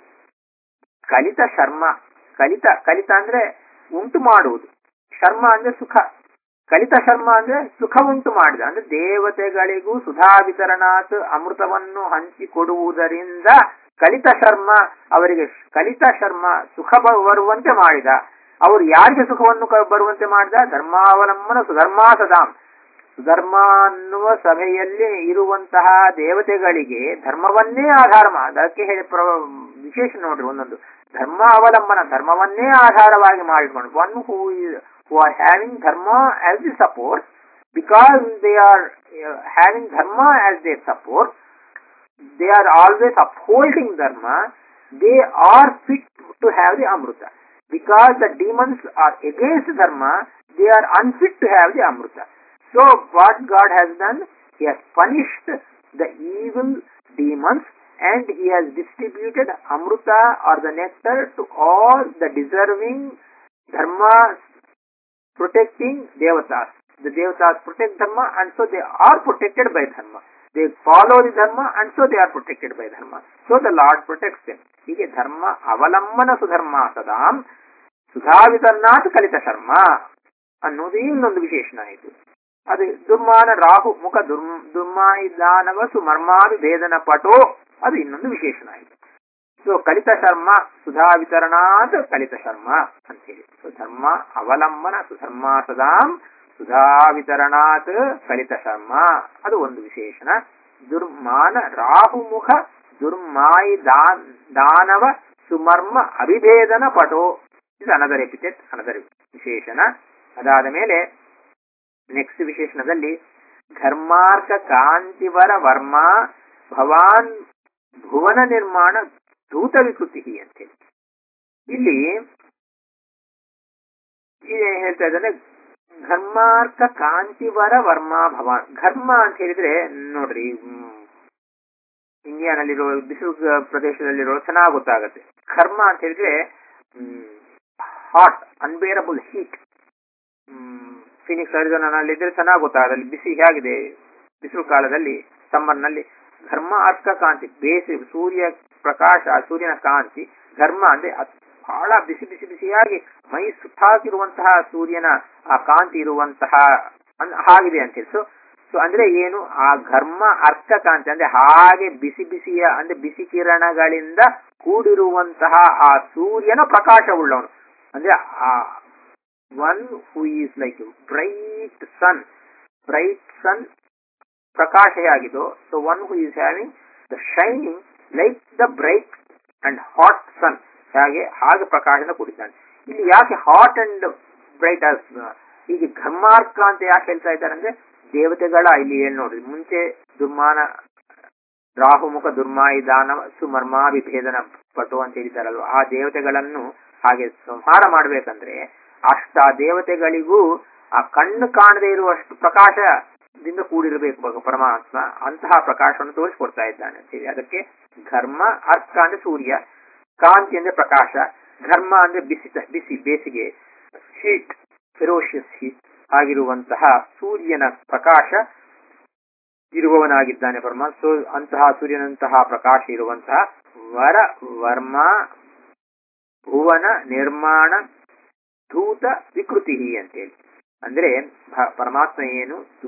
ಕಲಿತ ಶರ್ಮ ಕಲಿತ ಕಲಿತ ಅಂದ್ರೆ ಉಂಟು ಮಾಡುವುದು ಶರ್ಮ ಅಂದ್ರೆ ಸುಖ ಕಲಿತ ಶರ್ಮ ಅಂದ್ರೆ ಸುಖ ಉಂಟು ಮಾಡಿದ ಅಂದ್ರೆ ದೇವತೆಗಳಿಗೂ ಸುಧಾ ವಿತರಣಾತ್ ಅಮೃತವನ್ನು ಹಂಚಿಕೊಡುವುದರಿಂದ ಕಲಿತ ಶರ್ಮ ಅವರಿಗೆ ಕಲಿತ ಶರ್ಮ ಸುಖ ಬ- ಬರುವಂತೆ ಮಾಡಿದ ಅವರು ಯಾರಿಗೆ ಸುಖವನ್ನು ಕ- ಬರುವಂತೆ ಮಾಡಿದ ಧರ್ಮಾವಲಂಬನ ಸುಧರ್ಮಾ ಸದಾಂ ಸುಧರ್ಮ ಅನ್ನುವ ಸಭೆಯಲ್ಲಿ ಇರುವಂತಹ ದೇವತೆಗಳಿಗೆ ಧರ್ಮವನ್ನೇ ಆಧಾರ ಮಾ- ಅದಕ್ಕೆ ಹೇಳಿ ಪ್ರ- ವಿಶೇಷ ನೋಡ್ರಿ ಒಂದೊಂದು ಧರ್ಮ ಅವಲಂಬನ ಧರ್ಮವನ್ನೇ ಆಧಾರವಾಗಿ ಮಾಡಿಕೊಂಡು one who who are having dharma as the support because they are having dharma as they support they are always upholding dharma, they are fit to have the amruta. Because the demons are against dharma, they are unfit to have the amruta. So what God has done, He has punished the evil demons and He has distributed amruta or the nectar to all the deserving dharma protecting devatas. The devatas protect dharma and so they are protected by dharma. They follow the dharma and so they are protected by dharma. So the Lord protects them. ಹೀಗೆ ಧರ್ಮ ಅವಲಂಬನ ಸುಧರ್ಮ ಸದಾಂ ಸುಧಾವಿತನ್ನಾತ್ ಕಲಿತ ಶರ್ಮ ಅನ್ನೋದು ಇನ್ನೊಂದು ವಿಶೇಷಣ ಆಯಿತು ಅದು ದುರ್ಮಾನ ರಾಹು ಮುಖ ದುರ್ಮ ದುರ್ಮಾಯಿದಾನವ ಸುಮರ್ಮಾವಿ ಭೇದನ ಪಟೋ ಅದು ಇನ್ನೊಂದು ವಿಶೇಷಣ ಆಯಿತು ಸೊ ಕಲಿತ ಶರ್ಮ ಸುಧಾ ವಿತರಣಾತ್ ಕಲಿತ ಶರ್ಮ ಅಂತ ಹೇಳಿ ಸೊ ಧರ್ಮ ಅವಲಂಬನ ಸುಧರ್ಮ ಸದಾಂ ಸುಧಾ ವಿತರಣಾತ್ ಕಲಿತ ಶರ್ಮ ಅದು ಒಂದು ವಿಶೇಷಣ ದುರ್ಮಾನ ರಾಹುಮುಖ ದುರ್ಮಾಯಿ ದಾನ್ ದಾನವ ಸುಮರ್ಮ ಅಭಿಭೇದನ ಪಟೋ ಇದು ಅನದರ್ ಎಪಿಟೆಟ್ ಅನದರ್ ವಿಶೇಷಣ ಅದಾದ ಮೇಲೆ ನೆಕ್ಸ್ಟ್ ವಿಶೇಷಣದಲ್ಲಿ ಧರ್ಮಾರ್ಕ ಕಾಂತಿವರ ವರ್ಮ ಭವಾನ್ ಭುವನ ನಿರ್ಮಾಣ ದೂತ ವಿಕೃತಿ ಅಂತೇಳಿ ಇಲ್ಲಿ ಏನ್ ಹೇಳ್ತಾ ಇದ್ದಾನೆ ಘರ್ಮಾರ್ಕ ಕಾಂತಿವರ ವರ್ಮ ಭವಾನ್ ಘರ್ಮ ಅಂತ ಹೇಳಿದ್ರೆ ನೋಡ್ರಿ ಹ್ಮ್, ಇಂಡಿಯಾನಲ್ಲಿರೋ ಬಿಸಿಲು ಪ್ರದೇಶದಲ್ಲಿರೋ ಚೆನ್ನಾಗಿ ಗೊತ್ತಾಗುತ್ತೆ ಕರ್ಮ ಅಂತ ಹೇಳಿದ್ರೆ ಹಾಟ್ ಅನ್ಬೇರಬಲ್ ಹೀಟ್ ಫಿನಿಕ್ಸ್ ಅರಿಜೋನಲ್ಲಿ ಚೆನ್ನಾಗಿ ಗೊತ್ತಾಗುತ್ತೆ ಅಲ್ಲಿ ಬಿಸಿ ಹೇಗಿದೆ ಬಿಸಿಲು ಕಾಲದಲ್ಲಿ ಸಮ್ಮರ್ ನಲ್ಲಿ ಘರ್ಮ ಅರ್ಕ ಕಾಂತಿ ಬೇಸಿ ಸೂರ್ಯ ಪ್ರಕಾಶ ಆ ಸೂರ್ಯನ ಕಾಂತಿ ಘರ್ಮ ಅಂದ್ರೆ ಅದ್ ಬಹಳ ಬಿಸಿ ಬಿಸಿ ಬಿಸಿಯಾಗಿ ಮೈ ಸುತ್ತಾಗಿರುವಂತಹ ಸೂರ್ಯನ ಆ ಕಾಂತಿ ಇರುವಂತಹ ಅನ್- ಹಾಗಿದೆ ಅಂತ ಹೇಳಿ ಸೊ ಸೊ ಅಂದ್ರೆ ಏನು ಆ ಘರ್ಮ ಅರ್ಕ ಕಾಂತಿ ಅಂದ್ರೆ ಹಾಗೆ ಬಿಸಿ ಬಿಸಿಯ ಅಂದ್ರೆ ಬಿಸಿ ಕಿರಣಗಳಿಂದ ಕೂಡಿರುವಂತಹ ಆ ಸೂರ್ಯನ ಪ್ರಕಾಶವುಳ್ಳವನು ಅಂದ್ರೆ ಆ one who is like bright sun bright sun ಪ್ರಕಾಶ ಹೇಗಿದೋ so one who is having the shining like the bright and hot sun ಹಾಗೆ ಹಾಗೆ ಪ್ರಕಾಶನ ಕೂಡಿದ್ದಾನೆ ಇಲ್ಲಿ ಯಾಕೆ ಹಾಟ್ ಅಂಡ್ ಬ್ರೈಟ್ ಹೀಗೆ ಘರ್ಮಾರ್ಕ ಅಂತ ಯಾಕೆ ಹೇಳ್ತಾ ಇದ್ದಾರೆ ಅಂದ್ರೆ ದೇವತೆಗಳ ಇಲ್ಲಿ ಏನ್ ನೋಡ್ರಿ ಮುಂಚೆ ದುರ್ಮಾನ ರಾಹುಮುಖ ದುರ್ಮಾಯಿ ದಾನವ ಸುಮರ್ಮಾಭಿಭೇದನ ಪಟು ಅಂತ ಹೇಳಿದಾರಲ್ವ ಆ ದೇವತೆಗಳನ್ನು ಹಾಗೆ ಸಂಹಾರ ಮಾಡ್ಬೇಕಂದ್ರೆ ಅಷ್ಟ ಆ ದೇವತೆಗಳಿಗೂ ಆ ಕಣ್ಣು ಕಾಣದೇ ಇರುವಷ್ಟು ಪ್ರಕಾಶದಿಂದ ಕೂಡಿರಬೇಕು ಭಗ- ಪರಮಾತ್ಮ ಅಂತಹ ಪ್ರಕಾಶವನ್ನು ತೋರಿಸ್ಕೊಡ್ತಾ ಇದ್ದಾನೆ ಅಂತ ಹೇಳಿ ಅದಕ್ಕೆ ಘರ್ಮ ಅರ್ಕ ಅಂದ್ರೆ ಸೂರ್ಯ ಕಾಂತಿ ಅಂದ್ರೆ ಪ್ರಕಾಶ ಘರ್ಮ ಅಂದ್ರೆ ಬಿಸಿ ಬಿಸಿ ಬೇಸಿಗೆ ಹೀಟ್ ಫೆರೋಷಿಯಸ್ ಹೀಟ್ ಆಗಿರುವಂತಹ ಸೂರ್ಯನ ಪ್ರಕಾಶ ಇರುವವನಾಗಿದ್ದಾನೆ ಪರಮಾತ್ಮ ಸೊ ಅಂತಹ ಸೂರ್ಯನಂತಹ ಪ್ರಕಾಶ ಇರುವಂತಹ ವರ ವರ್ಮ ಭುವನ ನಿರ್ಮಾಣ ಧೂತ ವಿಕೃತಿ ಅಂತೇಳಿ ಅಂದ್ರೆ ಭ- ಪರಮಾತ್ಮ ಏನು ತು-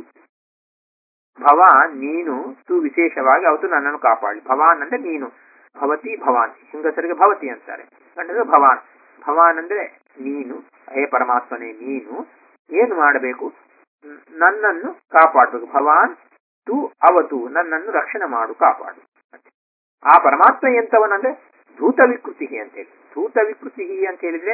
ಭವಾನ್ ನೀನು ತು ವಿಶೇಷವಾಗಿ ಅವತ್ತು ನನ್ನನ್ನು ಕಾಪಾಡಿ ಭವಾನ್ ಅಂದ್ರೆ ನೀನು ಭವತಿ ಭವಾನ್ ಹೆಂಗಸರಿಗೆ ಭವತಿ ಅಂತಾರೆ ಗಂಡಸರಿಗೆ ಭವಾನ್ ಭವಾನ್ ಅಂದ್ರೆ ನೀನು ಹೇ ಪರಮಾತ್ಮನೇ ನೀನು ಏನು ಮಾಡಬೇಕು ನ್- ನನ್ನನ್ನು ಕಾಪಾಡಬೇಕು ಭವಾನ್ ತು ಅವತು ನನ್ನನ್ನು ರಕ್ಷಣೆ ಮಾಡು ಕಾಪಾಡು ಆ ಪರಮಾತ್ಮ ಎಂತವನಂದ್ರೆ ಧೂತ ವಿಕೃತಿ ಅಂತ ಹೇಳಿ ಧೂತ ವಿಕೃತಿ ಅಂತ ಹೇಳಿದ್ರೆ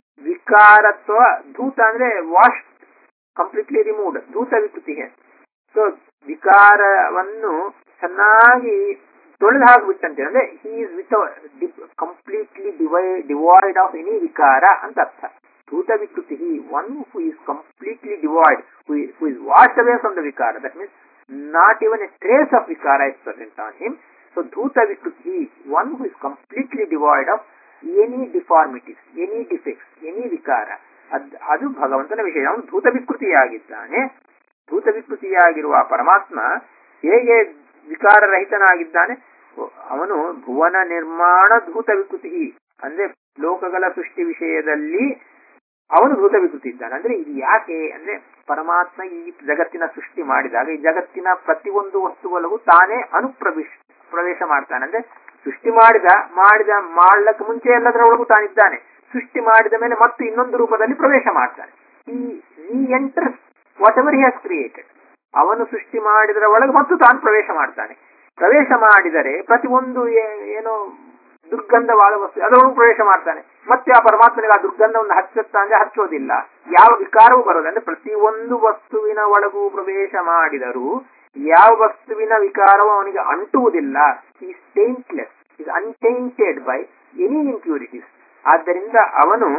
ವಿಕಾರತ್ವ ಧೂತ ಅಂದ್ರೆ ವಾಶ್ ಕಂಪ್ಲೀಟ್ಲಿ ರಿಮೂವ್ಡ್ ಧೂತ ವಿಕೃತಿ ಸೊ ವಿಕಾರವನ್ನು ಚೆನ್ನಾಗಿ ತೊಳೆದು ಹಾಕ್ಬಿಟ್ಟಂತೆ ಅಂದ್ರೆ he is with completely devoid devoid of any vikara ಅಂತ ಅರ್ಥ ಧೂತ ವಿಕೃತಿ one who is completely devoid who is wash away from the vikara that means not even a trace of vikara is present on him so ಧೂತ ವಿಕೃತಿ one who is completely devoid of any deformities any defects any vikara ಅದ್ ಅದು ಭಗವಂತನ ವಿಷಯ ಅವನು ಧೂತ ವಿಕೃತಿಯಾಗಿದ್ದಾನೆ ಧೂತ ವಿಕೃತಿಯಾಗಿರುವ ಆ ಪರಮಾತ್ಮ ಹೇಗೆ ವಿಕಾರರಹಿತನಾಗಿದ್ದಾನೆ ಅವನು ಭುವನ ನಿರ್ಮಾಣ ಧೂತ ವಿಕೃತಿ ಅಂದ್ರೆ ಲೋಕಗಳ ಸೃಷ್ಟಿ ವಿಷಯದಲ್ಲಿ ಅವನು ಭೂತ ವಿಕೃತಿ ಇದ್ದಾನೆ ಅಂದ್ರೆ ಇದು ಯಾಕೆ ಅಂದ್ರೆ ಪರಮಾತ್ಮ ಈ ಜಗತ್ತಿನ ಸೃಷ್ಟಿ ಮಾಡಿದಾಗ ಈ ಜಗತ್ತಿನ ಪ್ರತಿಯೊಂದು ವಸ್ತುಗಳಿಗೂ ತಾನೇ ಅನುಪ್ರವೇಶ ಪ್ರವೇಶ ಮಾಡ್ತಾನೆ ಅಂದ್ರೆ ಸೃಷ್ಟಿ ಮಾಡಿದ ಮಾಡಿದ ಮಾಡ್ಲಕ್ಕೆ ಮುಂಚೆ ಎಲ್ಲದರೊಳಗೂ ತಾನಿದ್ದಾನೆ ಸೃಷ್ಟಿ ಮಾಡಿದ ಮೇಲೆ ಮತ್ತು ಇನ್ನೊಂದು ರೂಪದಲ್ಲಿ ಪ್ರವೇಶ ಮಾಡ್ತಾನೆ ಈ ಈ enter whatever he has created ಅವನು ಸೃಷ್ಟಿ ಮಾಡಿದರ ಒಳಗೆ ಮತ್ತು ತಾನು ಪ್ರವೇಶ ಮಾಡ್ತಾನೆ ಪ್ರವೇಶ ಮಾಡಿದರೆ ಪ್ರತಿಯೊಂದು ಏ- ಏನೋ ದುರ್ಗಂಧವಾದ ವಸ್ತು ಅದರೊಳಗೂ ಪ್ರವೇಶ ಮಾಡ್ತಾನೆ ಮತ್ತೆ ಆ ಪರಮಾತ್ಮನಿಗೆ ಆ ದುರ್ಗಂಧವನ್ನು ಹಚ್ಚುತ್ತಾ ಅಂದ್ರೆ ಹಚ್ಚೋದಿಲ್ಲ ಯಾವ ವಿಕಾರವೂ ಬರೋದು ಅಂದ್ರೆ ಪ್ರತಿಯೊಂದು ವಸ್ತುವಿನ ಒಳಗೂ ಪ್ರವೇಶ ಮಾಡಿದರೂ ಯಾವ ವಸ್ತುವಿನ ವಿಕಾರವೂ ಅವನಿಗೆ ಅಂಟುವುದಿಲ್ಲ is taintless is untainted by any impurities ಆದ್ದರಿಂದ ಅವನು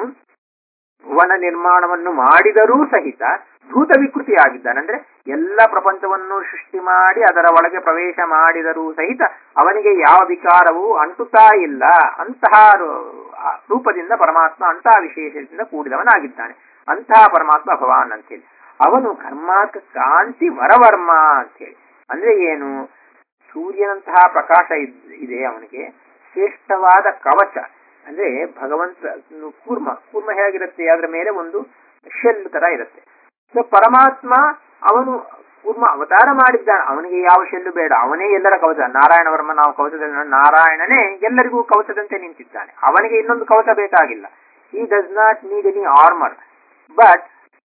ವನ ನಿರ್ಮಾಣವನ್ನು ಮಾಡಿದರೂ ಸಹಿತ ಭೂತ ವಿಕೃತಿಯಾಗಿದ್ದಾನೆ ಅಂದ್ರೆ ಎಲ್ಲ ಪ್ರಪಂಚವನ್ನು ಸೃಷ್ಟಿ ಮಾಡಿ ಅದರ ಒಳಗೆ ಪ್ರವೇಶ ಮಾಡಿದರೂ ಸಹಿತ ಅವನಿಗೆ ಯಾವ ವಿಕಾರವೂ ಅಂಟುತ್ತಾ ಇಲ್ಲ ಅಂತಹ ರು- ಆ ರೂಪದಿಂದ ಪರಮಾತ್ಮ ಅಂತಹ ವಿಶೇಷದಿಂದ ಕೂಡಿದವನಾಗಿದ್ದಾನೆ ಅಂತಹ ಪರಮಾತ್ಮ ಭಗವಾನ್ ಅಂತೇಳಿ ಅವನು ಕರ್ಮಾರ್ಕ ಕಾಂತಿ ವರವರ್ಮ ಅಂತೇಳಿ ಅಂದ್ರೆ ಏನು ಸೂರ್ಯನಂತಹ ಪ್ರಕಾಶ ಇದ್- ಇದೆ ಅವನಿಗೆ ಶ್ರೇಷ್ಠವಾದ ಕವಚ ಅಂದ್ರೆ ಭಗವಂತ ಕೂರ್ಮ ಕೂರ್ಮ ಹೇಗಿರುತ್ತೆ ಅದರ ಮೇಲೆ ಒಂದು ಶೆಲ್ ತರ ಇರುತ್ತೆ ಸೊ ಪರಮಾತ್ಮ ಅವನು ಕೂರ್ಮ ಅವತಾರ ಮಾಡಿದ್ದಾನೆ ಅವನಿಗೆ ಯಾವ ಶೆಲ್ಲು ಬೇಡ ಅವನೇ ಎಲ್ಲರ ಕವಚ ನಾರಾಯಣ ವರ್ಮ ನಾವು ಕವಚದಲ್ಲಿ ನೋಡಿ, ನಾರಾಯಣನೇ ಎಲ್ಲರಿಗೂ ಕವಚದಂತೆ ನಿಂತಿದ್ದಾನೆ ಅವನಿಗೆ ಇನ್ನೊಂದು ಕವಚ ಬೇಕಾಗಿಲ್ಲ ಈ does not need any armour but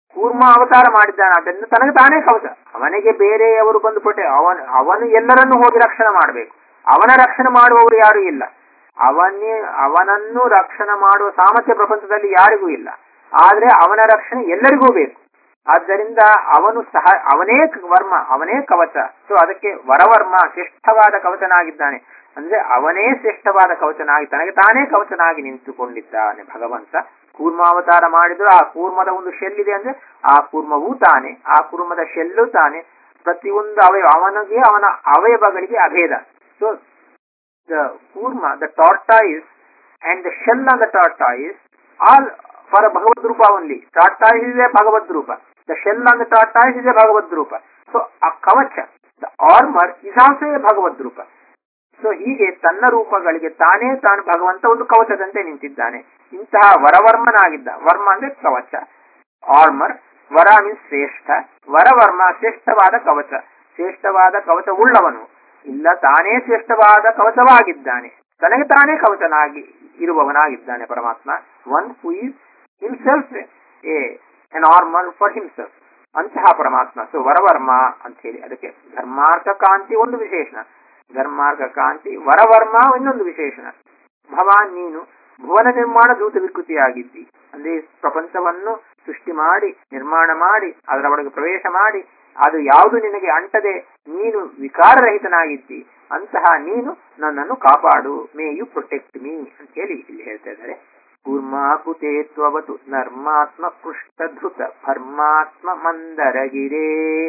Kurma avatara ಮಾಡಿದ್ದಾನೆ ಅದನ್ನು ತನಗೆ ತಾನೇ ಕವಚ ಅವನಿಗೆ ಬೇರೆಯವರು ಬಂದು ಕೊಟ್ಟೆ ಅವನು ಅವನು ಎಲ್ಲರನ್ನೂ ಹೋಗಿ ರಕ್ಷಣೆ ಮಾಡಬೇಕು ಅವನ ರಕ್ಷಣೆ ಮಾಡುವವರು ಯಾರೂ ಇಲ್ಲ ಅವನೇ ಅವನನ್ನು ರಕ್ಷಣೆ ಮಾಡುವ ಸಾಮರ್ಥ್ಯ ಪ್ರಪಂಚದಲ್ಲಿ ಯಾರಿಗೂ ಇಲ್ಲ ಆದ್ರೆ ಅವನ ರಕ್ಷಣೆ ಎಲ್ಲರಿಗೂ ಬೇಕು ಆದ್ದರಿಂದ ಅವನು ಸಹ ಅವನೇ ವರ್ಮ ಅವನೇ ಕವಚ ಸೊ ಅದಕ್ಕೆ ವರವರ್ಮ ಶ್ರೇಷ್ಠವಾದ ಕವಚನಾಗಿದ್ದಾನೆ ಅಂದ್ರೆ ಅವನೇ ಶ್ರೇಷ್ಠವಾದ ಕವಚನಾಗಿ ತನಗೆ ತಾನೇ ಕವಚನಾಗಿ ನಿಂತುಕೊಂಡಿದ್ದಾನೆ ಭಗವಂತ ಕೂರ್ಮಾವತಾರ ಮಾಡಿದ್ರು ಆ ಕೂರ್ಮದ ಒಂದು ಶೆಲ್ ಇದೆ ಅಂದ್ರೆ ಆ ಕೂರ್ಮವೂ ತಾನೆ ಆ ಕೂರ್ಮದ ಶೆಲ್ಲು ತಾನೆ ಪ್ರತಿಯೊಂದು ಅವಯವ ಅವನಿಗೆ ಅವನ ಅವಯವಗಳಿಗೆ ಅಭೇದ so the Kurma the tortoise and the shell on the tortoise all for bhagavad rupa only tortoise ಇದೆ ಭಗವದ್ ರೂಪ the shell on the tortoise ಇದೆ ಭಗವದ್ ರೂಪ ಸೊ ಆ ಕವಚ the armour is also a bhagavad ರೂಪ ಸೊ ಹೀಗೆ ತನ್ನ ರೂಪಗಳಿಗೆ ತಾನೇ ತಾನು ಭಗವಂತ ಒಂದು ಕವಚದಂತೆ ನಿಂತಿದ್ದಾನೆ ಇಂತಹ ವರವರ್ಮನಾಗಿದ್ದ ವರ್ಮ ಅಂದ್ರೆ ಕವಚ ಆರ್ಮರ್ ವರ ಮೀನ್ಸ್ ಶ್ರೇಷ್ಠ ವರವರ್ಮ ಶ್ರೇಷ್ಠವಾದ ಕವಚ ಶ್ರೇಷ್ಠವಾದ ಕವಚ ಉಳ್ಳವನು ಇಲ್ಲ ತಾನೇ ಶ್ರೇಷ್ಠವಾದ ಕವಚವಾಗಿದ್ದಾನೆ ತನಗೆ ತಾನೇ ಕವಚನಾಗಿ ಇರುವವನಾಗಿದ್ದಾನೆ ಪರಮಾತ್ಮ one who is himself a an armour for himself ಅಂತಹ ಪರಮಾತ್ಮ ಸೊ ವರವರ್ಮ ಅಂತ ಹೇಳಿ ಅದಕ್ಕೆ ಧರ್ಮಾರ್ಥ ಕಾಂತಿ ಒಂದು ವಿಶೇಷಣ ಧರ್ಮಾರ್ಥ ಕಾಂತಿ ವರವರ್ಮ ಇನ್ನೊಂದು ವಿಶೇಷಣ ಭವಾನ್ ನೀನು ಭುವನ ನಿರ್ಮಾಣ ದೂತ ವಿಕೃತಿಯಾಗಿದ್ದಿ ಅಂದ್ರೆ ಈ ಪ್ರಪಂಚವನ್ನು ಸೃಷ್ಟಿ ಮಾಡಿ ನಿರ್ಮಾಣ ಮಾಡಿ ಅದರ ಒಳಗೆ ಪ್ರವೇಶ ಮಾಡಿ ಅದು ಯಾವುದು ನಿನಗೆ ಅಂಟದೆ ನೀನು ವಿಕಾರರಹಿತನಾಗಿದ್ದಿ ಅಂತಹ ನೀನು ನನ್ನನ್ನು ಕಾಪಾಡು ಮೇ ಯು ಪ್ರೊಟೆಕ್ಟ್ ಮೀ ಅಂತ ಹೇಳಿ ಇಲ್ಲಿ ಹೇಳ್ತಾ ಇದ್ದಾರೆ ಕೂರ್ಮಾಕುತೆ ತ್ವವತು ನರ್ಮಾತ್ಮ ಪೃಷ್ಠಧೃತ ಭರ್ಮಾತ್ಮ ಮಂದರಗಿರೇ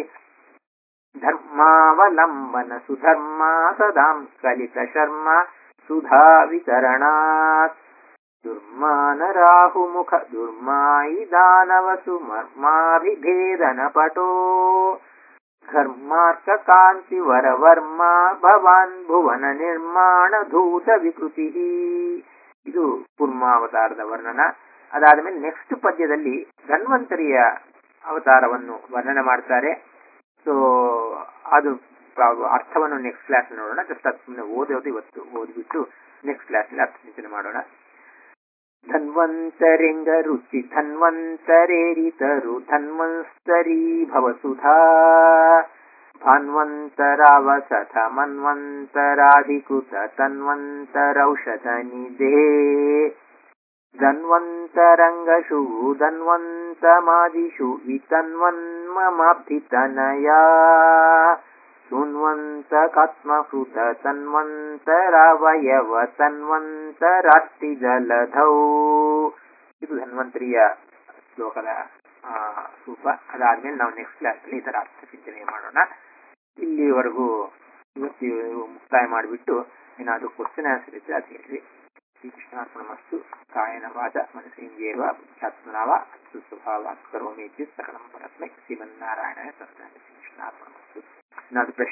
ಧರ್ಮಾವಲಂಬನ ಸುಧರ್ಮ ಸದಾಂ ಕಲಿತ ಶರ್ಮ ಸುಧಾ ವಿತರಣಾತ್ ದುರ್ಮಾನ ರಾಹುಮುಖ ದುರ್ಮಾಯಿ ದಾನವಸು ಮರ್ಮಾಭಿಭೇದನ ಪಟೋ ಘರ್ಮಾರ್ಕ ಕಾಂತಿ ವರವರ್ಮ ಭವಾನ್ ಭುವನ ನಿರ್ಮಾಣ ಧೂತ ವಿಕೃತಿ ಇದು ಕುರ್ಮಾವತಾರದ ವರ್ಣನ ಅದಾದ ನೆಕ್ಸ್ಟ್ ಪದ್ಯದಲ್ಲಿ ಧನ್ವಂತರಿಯ ಅವತಾರವನ್ನು ವರ್ಣನೆ ಮಾಡ್ತಾರೆ ಸೊ ಅದು ಅರ್ಥವನ್ನು ನೆಕ್ಸ್ಟ್ ಕ್ಲಾಸ್ ನೋಡೋಣ ಜಸ್ಟ್ ಅದು ಸುಮ್ಮನೆ ಓದೋದು ಇವತ್ತು ಓದ್ಬಿಟ್ಟು ನೆಕ್ಸ್ಟ್ ಕ್ಲಾಸ್ ಅರ್ಥ ಚಿಂತನೆ ಮಾಡೋಣ ಧನ್ವಂತರೆಂಗ ರುಚಿ ಧನ್ವಂತರೇರಿತರು ಧನ್ವಂತರೀ ಭವಸುಧಾ ಭಾನ್ವಂತರಾವಸಥ ಮನ್ವಂತರಾಧಿಕೃತ ತನ್ವಂತರೌಷಧ ನಿಧೇ ಧನ್ವಂತರಂಗಷು ಧನ್ವಂತಮಾದಿಷು ವಿತನ್ವನ್ಮಮಾಬ್ಧಿತನಯಾ ಸುನ್ವಂತಕಾತ್ಮಕೃತ ತನ್ವಂತರಾವಯವ ತನ್ವಂತರಾಷ್ಟಿ ಜಲಧೌ ಇದು ಧನ್ವಂತರಿಯ ಶ್ಲೋಕದ ರೂಪ ಅದಾದ್ಮೇಲೆ ನಾವು ನೆಕ್ಸ್ಟ್ ಕ್ಲಾಸಲ್ಲಿ ಈ ತರ ಅರ್ಥ ಚಿಂತನೆ ಮಾಡೋಣ ಇಲ್ಲಿವರೆಗೂ ಇವತ್ತು ಮುಕ್ತಾಯ ಮಾಡಿಬಿಟ್ಟು ಏನಾದರೂ ಕ್ವಶನ್ ಆನ್ಸರ್ ಇದ್ರೆ ಅದು ಹೇಳ್ರಿ ಶ್ರೀಕೃಷ್ಣಾರ್ಪಣಮಸ್ತು ಕಾಯನ ವಾಚ ಮನಸೇಂದ್ರಿಯೇವ ಬುದ್ಧ್ಯಾತ್ಮನಾವ ಅಸ್ತು ಸ್ವಭಾವ ಕರೋಮಿ ಸಕಲಂ ಪರಸ್ಮೈ ಶ್ರೀಮನ್ನಾರಾಯಣ ಶ್ರೀಕೃಷ್ಣಾರ್ಪಣಮಸ್ತು ಏನಾದರೂ ಪ್ರಶ್ನೆ